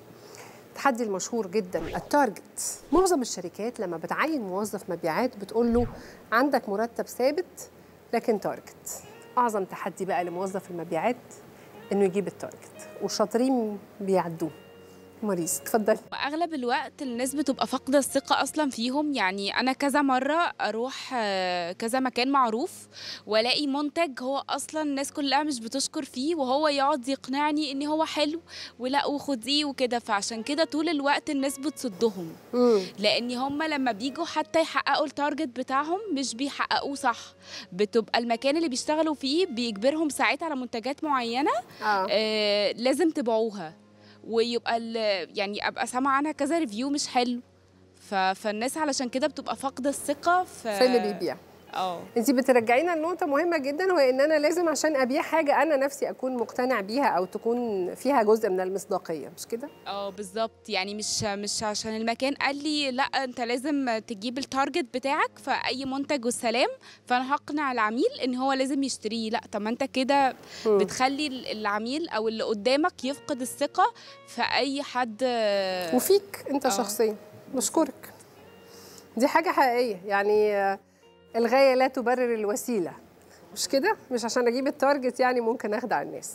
التحدي المشهور جدا التارجت معظم الشركات لما بتعين موظف مبيعات بتقول له عندك مرتب ثابت لكن تارجت اعظم تحدي بقى لموظف المبيعات انه يجيب التارجت والشاطرين بيعدوه ماريس اتفضلي واغلب الوقت الناس بتبقى فاقده الثقه اصلا فيهم يعني انا كذا مره اروح آه، كذا مكان معروف والاقي منتج هو اصلا الناس كلها مش بتشكر فيه وهو يقعد يقنعني ان هو حلو ولا وخديه وكده فعشان كده طول الوقت الناس بتصدهم لان هم لما بيجوا حتى يحققوا التارجت بتاعهم مش بيحققوه صح بتبقى المكان اللي بيشتغلوا فيه بيجبرهم ساعات على منتجات معينه آه. آه لازم تبيعوها ويبقى ال- يعني ابقى سامعه عنها كذا ريفيو مش حلو ف... فالناس علشان كده بتبقى فاقده الثقه في في اللي بيبيع اه انت بترجعينا لنقطه مهمه جدا وهي ان انا لازم عشان ابيع حاجه انا نفسي اكون مقتنع بيها او تكون فيها جزء من المصداقيه مش كده اه بالظبط يعني مش مش عشان المكان قال لي لا انت لازم تجيب التارجت بتاعك في اي منتج والسلام فانا هقنع العميل ان هو لازم يشتريه لا طب ما انت كده بتخلي العميل او اللي قدامك يفقد الثقه في اي حد وفيك انت آه. شخصيا نشكرك دي حاجه حقيقيه يعني آه، الغايه لا تبرر الوسيله مش كده مش عشان اجيب التارجت يعني ممكن اخدع الناس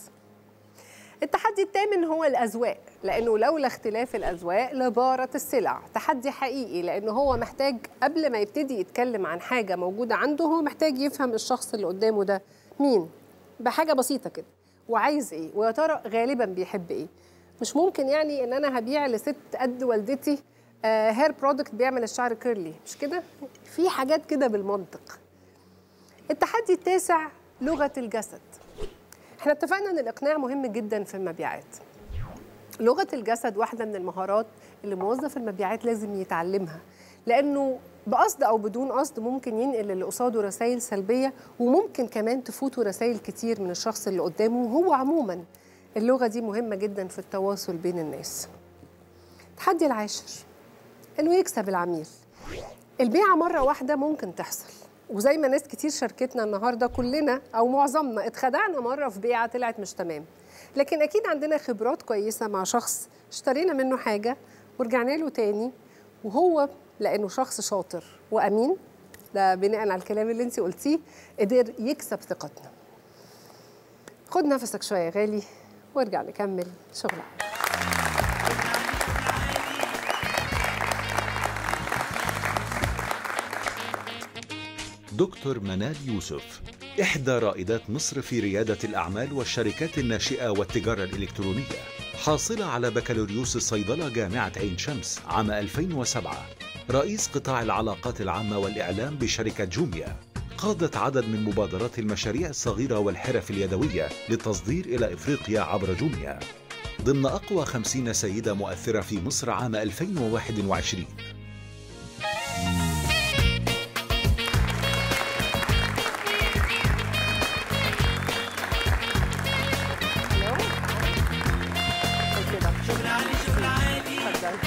التحدي الثامن هو الأذواق لأنه لولا اختلاف الأذواق لبارت السلع تحدي حقيقي لأنه هو محتاج قبل ما يبتدي يتكلم عن حاجة موجودة عنده هو محتاج يفهم الشخص اللي قدامه ده مين بحاجة بسيطة كده وعايز إيه ويا ترى غالبا بيحب إيه مش ممكن يعني إن أنا هبيع لست قد والدتي آه هير برودكت بيعمل الشعر كيرلي مش كده في حاجات كده بالمنطق التحدي التاسع لغة الجسد احنا اتفقنا ان الاقناع مهم جدا في المبيعات لغه الجسد واحده من المهارات اللي موظف المبيعات لازم يتعلمها لانه بقصد او بدون قصد ممكن ينقل اللي قصاده رسائل سلبيه وممكن كمان تفوته رسائل كتير من الشخص اللي قدامه وهو عموما اللغه دي مهمه جدا في التواصل بين الناس التحدي العاشر انه يكسب العميل البيعه مره واحده ممكن تحصل وزي ما ناس كتير شاركتنا النهارده كلنا او معظمنا اتخدعنا مره في بيعه طلعت مش تمام لكن اكيد عندنا خبرات كويسه مع شخص اشترينا منه حاجه ورجعنا له تاني وهو لانه شخص شاطر وامين ده بناء على الكلام اللي انت قلتيه قدر يكسب ثقتنا خد نفسك شويه يا غالي وارجع نكمل شغلنا دكتور منال يوسف إحدى رائدات مصر في ريادة الأعمال والشركات الناشئة والتجارة الإلكترونية حاصلة على بكالوريوس الصيدلة جامعة عين شمس عام 2007 رئيس قطاع العلاقات العامة والإعلام بشركة جوميا قادت عدد من مبادرات المشاريع الصغيرة والحرف اليدوية للتصدير إلى إفريقيا عبر جوميا ضمن أقوى خمسين سيدة مؤثرة في مصر عام 2021 شغل عالي شغل عالي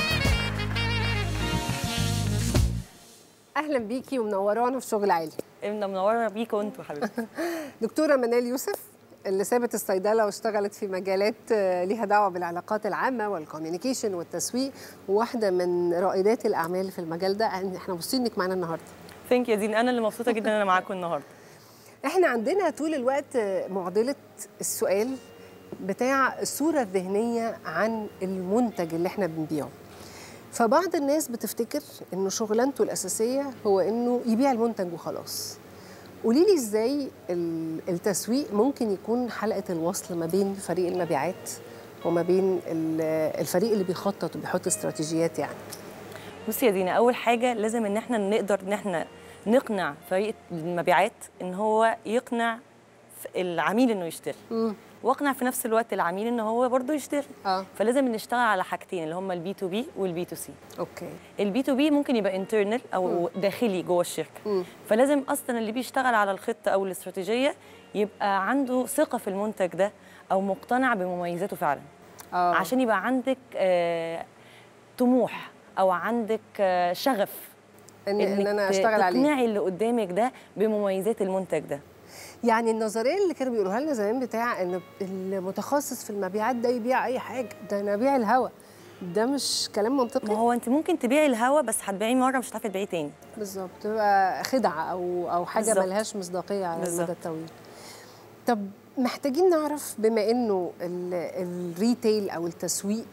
اهلا بيكي ومنورانا في شغل عالي منورانا بيكوا انتوا حبيبتي دكتوره منال يوسف اللي سابت الصيدله واشتغلت في مجالات آه، ليها دعوه بالعلاقات العامه والكوميونيكيشن والتسويق وواحده من رائدات الاعمال في المجال ده يعني احنا مبسوطين انك معانا النهارده ثانك يا دين انا اللي مبسوطه جدا ان انا معاكم النهارده احنا عندنا طول الوقت معضله السؤال بتاع الصوره الذهنيه عن المنتج اللي احنا بنبيعه فبعض الناس بتفتكر انه شغلانته الاساسيه هو انه يبيع المنتج وخلاص قولي لي ازاي ال- التسويق ممكن يكون حلقه الوصل ما بين فريق المبيعات وما بين ال- الفريق اللي بيخطط وبيحط استراتيجيات يعني بصي يا دينا اول حاجه لازم ان احنا نقدر ان احنا نقنع فريق المبيعات ان هو يقنع ف- العميل انه يشتري واقنع في نفس الوقت العميل ان هو برضه يشتري اه فلازم نشتغل على حاجتين اللي هم البي تو بي والبي تو سي اوكي البي تو بي ممكن يبقى انترنال او داخلي جوه الشركه مم. فلازم اصلا اللي بيشتغل على الخطه او الاستراتيجيه يبقى عنده ثقه في المنتج ده او مقتنع بمميزاته فعلا اه عشان يبقى عندك آه، طموح او عندك آه، شغف ان, إن إنك انا ت- اشتغل عليه تقنعي اللي قدامك ده بمميزات المنتج ده يعني النظريه اللي كانوا بيقولوها لنا زمان بتاع ان المتخصص في المبيعات ده يبيع اي حاجه ده انا ابيع الهوا ده مش كلام منطقي ما هو انت ممكن تبيعي الهوا بس هتبيعيه مره مش هتعرفي تبيعيه تاني بالظبط تبقى خدعه او او حاجه بالظبط. ملهاش مصداقيه على المدى بالظبط. الطويل طب محتاجين نعرف بما انه ال- الريتيل او التسويق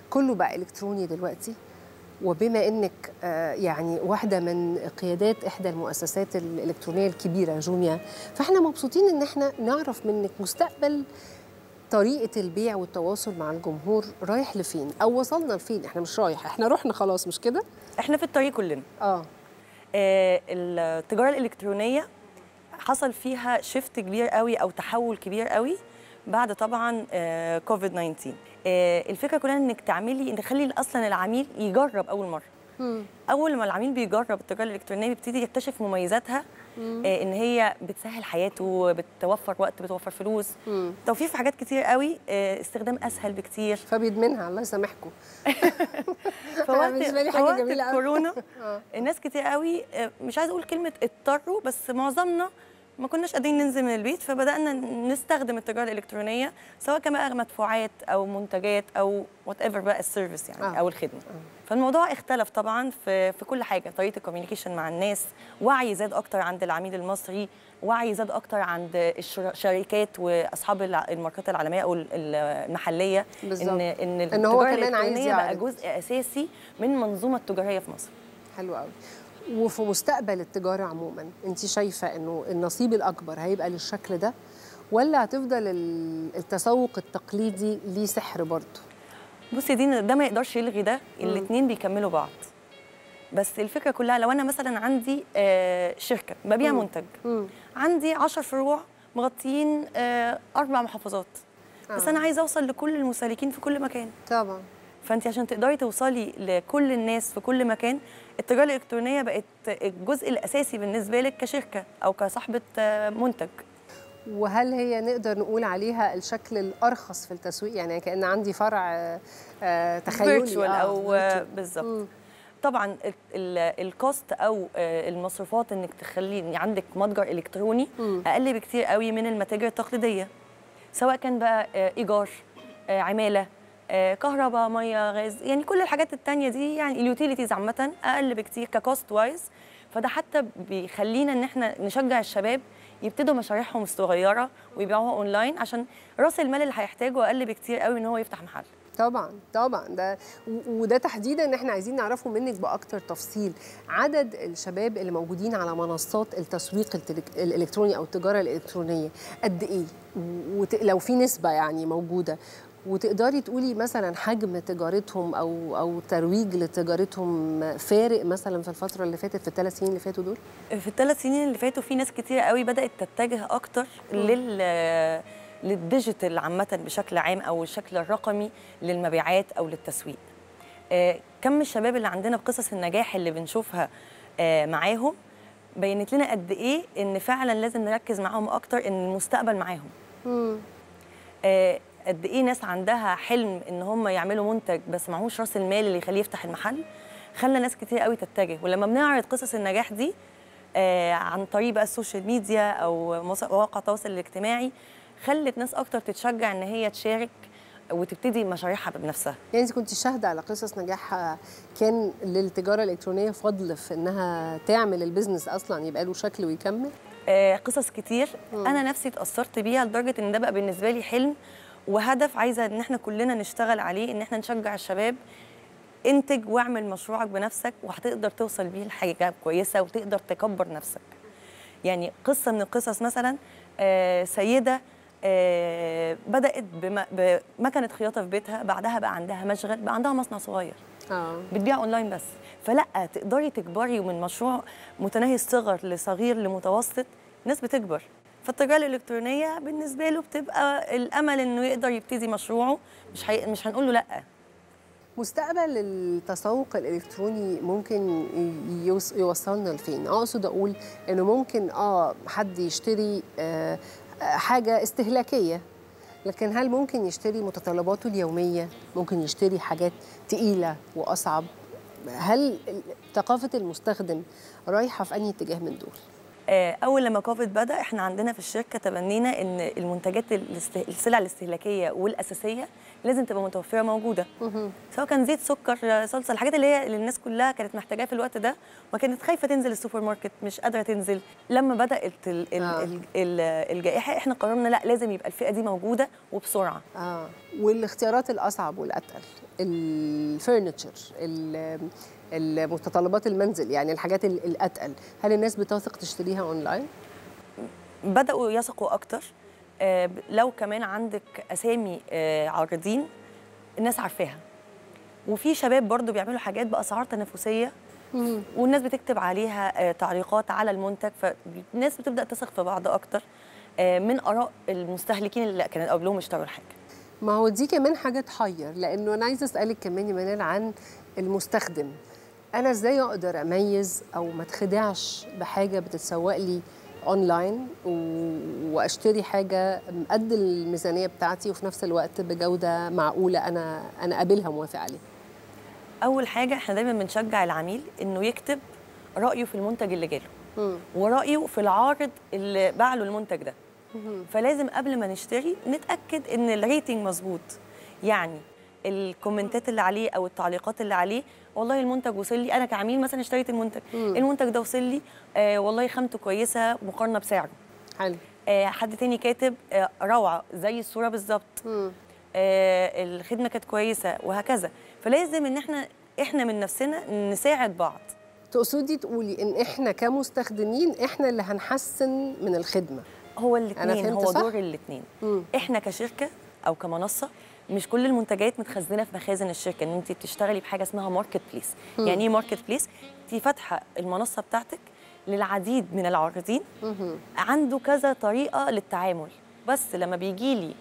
كله بقى الكتروني دلوقتي وبما انك آه، يعني واحده من قيادات احدى المؤسسات الالكترونيه الكبيره جوميا فاحنا مبسوطين ان احنا نعرف منك مستقبل طريقه البيع والتواصل مع الجمهور رايح لفين او وصلنا لفين احنا مش رايح احنا رحنا خلاص مش كده احنا في الطريق كلنا اه آه، التجاره الالكترونيه حصل فيها شيفت كبير قوي او تحول كبير قوي بعد طبعا آه، كوفيد 19 آه، الفكره كلها انك تعملي ان تخلي اصلا العميل يجرب اول مره اول ما العميل بيجرب التجاره الالكترونيه بيبتدي يكتشف مميزاتها آه، ان هي بتسهل حياته بتوفر وقت بتوفر فلوس توفير في حاجات كتير قوي آه، استخدام اسهل بكتير فبيدمنها الله يسامحكم فوقت بالنسبة لي حاجة فوقت جميلة أوي. الكورونا آه. الناس كتير قوي آه، مش عايزه اقول كلمه اضطروا بس معظمنا ما كناش قادرين ننزل من البيت فبدانا نستخدم التجاره الالكترونيه سواء كان بقى مدفوعات او منتجات او وات ايفر بقى السيرفيس يعني آه. او الخدمه فالموضوع اختلف طبعا في في كل حاجه طريقه الكوميونيكيشن مع الناس وعي زاد اكتر عند العميل المصري وعي زاد اكتر عند الشر- الشركات واصحاب الع- الماركات العالميه او ال- المحليه بالظبط. ان ان إن هو التجارة كمان عايز الإلكترونية بقى يعرض. جزء اساسي من المنظومه التجاريه في مصر حلو قوي وفي مستقبل التجاره عموما انت شايفه انه النصيب الاكبر هيبقى للشكل ده ولا هتفضل ال- التسوق التقليدي ليه سحر برضه بصي دي ده ما يقدرش يلغي ده الاثنين بيكملوا بعض بس الفكره كلها لو انا مثلا عندي آه، شركه ببيع مم. منتج عندي 10 فروع مغطيين آه، اربع محافظات بس آه. انا عايزه اوصل لكل المستهلكين في كل مكان طبعا فانت عشان تقدري توصلي لكل الناس في كل مكان التجاره الالكترونيه بقت الجزء الاساسي بالنسبه لك كشركه او كصاحبه آه، منتج وهل هي نقدر نقول عليها الشكل الارخص في التسويق يعني كان عندي فرع آه، آه، تخيلي فيرتشوال آه، او virtual. بالظبط طبعا ال- ال- الكوست او آه، المصروفات انك تخلي إن عندك متجر الكتروني اقل بكتير قوي من المتاجر التقليديه سواء كان بقى آه، ايجار آه، عماله آه، كهرباء ميه غاز يعني كل الحاجات التانية دي يعني اليوتيليتيز عامه اقل بكتير ككوست وايز فده حتى بيخلينا ان احنا نشجع الشباب يبتدوا مشاريعهم الصغيره ويبيعوها اونلاين عشان راس المال اللي هيحتاجه اقل بكتير قوي ان هو يفتح محل طبعا طبعا ده و- وده تحديدا ان احنا عايزين نعرفه منك باكتر تفصيل عدد الشباب اللي موجودين على منصات التسويق التلك- الالكتروني او التجاره الالكترونيه قد ايه وت- لو في نسبه يعني موجوده وتقدري تقولي مثلا حجم تجارتهم او او ترويج لتجارتهم فارق مثلا في الفتره اللي فاتت في الثلاث سنين اللي فاتوا دول في الثلاث سنين اللي فاتوا في ناس كتير قوي بدات تتجه اكتر لل للديجيتال عامه بشكل عام او الشكل الرقمي للمبيعات او للتسويق آه، كم الشباب اللي عندنا بقصص النجاح اللي بنشوفها آه، معاهم بينت لنا قد ايه ان فعلا لازم نركز معاهم اكتر ان المستقبل معاهم آه، قد ايه ناس عندها حلم ان هم يعملوا منتج بس معهوش راس المال اللي يخليه يفتح المحل خلى ناس كتير قوي تتجه ولما بنعرض قصص النجاح دي آه، عن طريق بقى السوشيال ميديا او مص- مواقع التواصل الاجتماعي خلت ناس اكتر تتشجع ان هي تشارك وتبتدي مشاريعها بنفسها يعني انت كنت شاهده على قصص نجاح آه، كان للتجاره الالكترونيه فضل في انها تعمل البيزنس اصلا يبقى له شكل ويكمل آه، قصص كتير انا نفسي اتاثرت بيها لدرجه ان ده بقى بالنسبه لي حلم وهدف عايزه ان احنا كلنا نشتغل عليه ان احنا نشجع الشباب انتج واعمل مشروعك بنفسك وهتقدر توصل بيه لحاجه كويسه وتقدر تكبر نفسك يعني قصه من القصص مثلا آه، سيده آه، بدات بم- بمكنه خياطه في بيتها بعدها بقى عندها مشغل بقى عندها مصنع صغير اه بتبيع اونلاين بس فلا تقدري تكبري من مشروع متناهي الصغر لصغير لمتوسط ناس بتكبر فالتجاره الالكترونيه بالنسبه له بتبقى الامل انه يقدر يبتدي مشروعه مش حي... مش هنقول له لا مستقبل التسوق الالكتروني ممكن يوص- يوصلنا لفين اقصد اقول انه ممكن اه حد يشتري آه آه، حاجه استهلاكيه لكن هل ممكن يشتري متطلباته اليوميه ممكن يشتري حاجات تقيله واصعب هل ال- ثقافه المستخدم رايحه في انهي اتجاه من دول آه، اول لما كوفيد بدا احنا عندنا في الشركه تبنينا ان المنتجات الاست... السلع الاستهلاكيه والاساسيه لازم تبقى متوفره موجوده سواء كان زيت سكر آه، صلصه الحاجات اللي هي اللي الناس كلها كانت محتاجاها في الوقت ده وكانت خايفه تنزل السوبر ماركت مش قادره تنزل لما بدات ال... ال... آه. ال... ال... الجائحه احنا قررنا لا لازم يبقى الفئه دي موجوده وبسرعه اه والاختيارات الاصعب والاتقل الفurniture ال- المتطلبات المنزل يعني الحاجات ال- الاتقل هل الناس بتثق تشتريها اونلاين بداوا يثقوا اكتر آه، ب- لو كمان عندك اسامي آه، عارضين الناس عارفاها وفي شباب برضو بيعملوا حاجات باسعار تنافسيه والناس بتكتب عليها آه، تعليقات على المنتج فالناس بتبدا تثق في بعض اكتر آه، من اراء المستهلكين اللي كانوا قبلهم اشتروا الحاجه ما هو دي كمان حاجه تحير لانه انا عايزه اسالك كمان يا منال عن المستخدم انا ازاي اقدر اميز او ما اتخدعش بحاجه بتتسوق لي اونلاين و- واشتري حاجه قد الميزانيه بتاعتي وفي نفس الوقت بجوده معقوله انا انا قابلها موافق عليها اول حاجه احنا دايما بنشجع العميل انه يكتب رايه في المنتج اللي جاله ورايه في العارض اللي باع له المنتج ده فلازم قبل ما نشتري نتاكد ان الريتنج مظبوط يعني الكومنتات اللي عليه او التعليقات اللي عليه والله المنتج وصل لي انا كعميل مثلا اشتريت المنتج المنتج ده وصل لي آه والله خامته كويسه مقارنه بسعره حلو آه حد تاني كاتب آه روعه زي الصوره بالظبط آه الخدمه كانت كويسه وهكذا فلازم ان احنا احنا من نفسنا نساعد بعض تقصدي تقولي ان احنا كمستخدمين احنا اللي هنحسن من الخدمه هو أنا الاثنين فهمت هو صح؟ دور الاثنين احنا كشركه او كمنصه مش كل المنتجات متخزنه في مخازن الشركه ان انت بتشتغلي بحاجه اسمها ماركت بليس مم. يعني ايه ماركت بليس انت فاتحه المنصه بتاعتك للعديد من العارضين عنده كذا طريقه للتعامل بس لما بيجي لي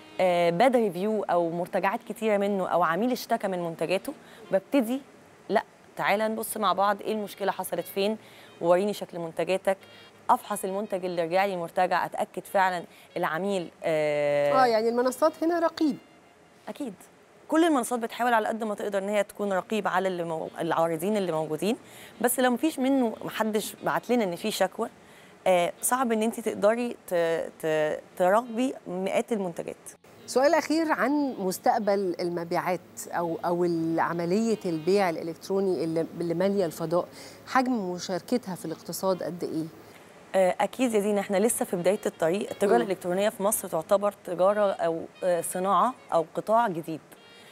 باد ريفيو او مرتجعات كتيره منه او عميل اشتكى من منتجاته ببتدي لا تعالى نبص مع بعض ايه المشكله حصلت فين ووريني شكل منتجاتك افحص المنتج اللي رجع لي مرتجع اتاكد فعلا العميل اه يعني المنصات هنا رقيب اكيد كل المنصات بتحاول على قد ما تقدر ان هي تكون رقيب على اللي مو... العارضين اللي موجودين بس لو مفيش منه محدش بعت لنا ان في شكوى آه صعب ان انت تقدري ت... ت... تراقبي مئات المنتجات سؤال اخير عن مستقبل المبيعات او او عمليه البيع الالكتروني اللي, اللي ماليه الفضاء حجم مشاركتها في الاقتصاد قد ايه آه، اكيد يا دينا احنا لسه في بدايه الطريق التجاره مم. الالكترونيه في مصر تعتبر تجاره او آه، صناعه او قطاع جديد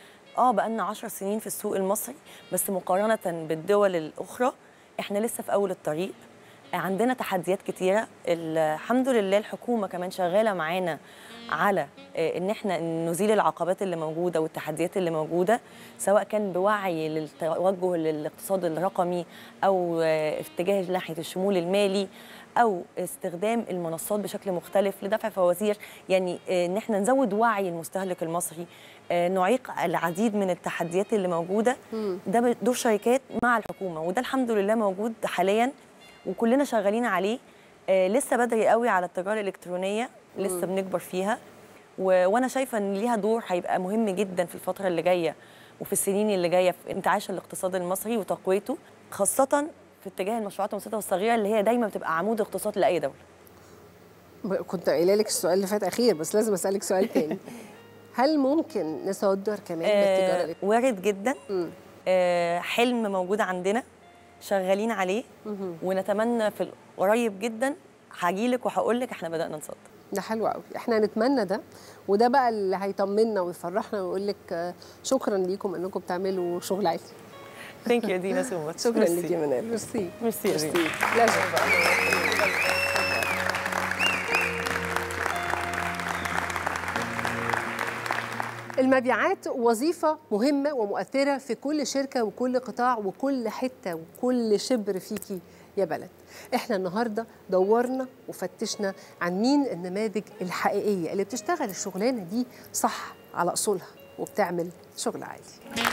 اه بقالنا 10 سنين في السوق المصري بس مقارنه بالدول الاخرى احنا لسه في اول الطريق آه، عندنا تحديات كتيره الحمد لله الحكومه كمان شغاله معانا على آه، ان احنا نزيل العقبات اللي موجوده والتحديات اللي موجوده سواء كان بوعي للتوجه للاقتصاد الرقمي او آه، اتجاه ناحيه الشمول المالي او استخدام المنصات بشكل مختلف لدفع فوازير يعني آه، ان احنا نزود وعي المستهلك المصري آه، نعيق العديد من التحديات اللي موجوده ده دور شركات مع الحكومه وده الحمد لله موجود حاليا وكلنا شغالين عليه آه، لسه بدري قوي على التجاره الالكترونيه لسه بنكبر فيها و... وانا شايفه ان ليها دور هيبقى مهم جدا في الفتره اللي جايه وفي السنين اللي جايه في انتعاش الاقتصاد المصري وتقويته خاصه في اتجاه المشروعات المتوسطه والصغيره اللي هي دايما بتبقى عمود اقتصاد لاي دوله كنت قايله لك السؤال اللي فات اخير بس لازم اسالك سؤال تاني هل ممكن نصدر كمان بالتجاره آه الالكترونيه وارد جدا آه حلم موجود عندنا شغالين عليه ونتمنى في القريب جدا هجيلك وهقول لك احنا بدانا نصدر ده حلو قوي احنا نتمنى ده وده بقى اللي هيطمنا ويفرحنا ويقول لك آه، شكرا ليكم انكم بتعملوا شغل عالي ثانك يو دينا سو ماتش شكرا ليكي يا منال ميرسي ميرسي يا دينا. بليجر المبيعات وظيفة مهمة ومؤثرة في كل شركة وكل قطاع وكل حتة وكل شبر فيكي يا بلد احنا النهاردة دورنا وفتشنا عن مين النماذج الحقيقية اللي بتشتغل الشغلانة دي صح على أصولها وبتعمل شغل عالي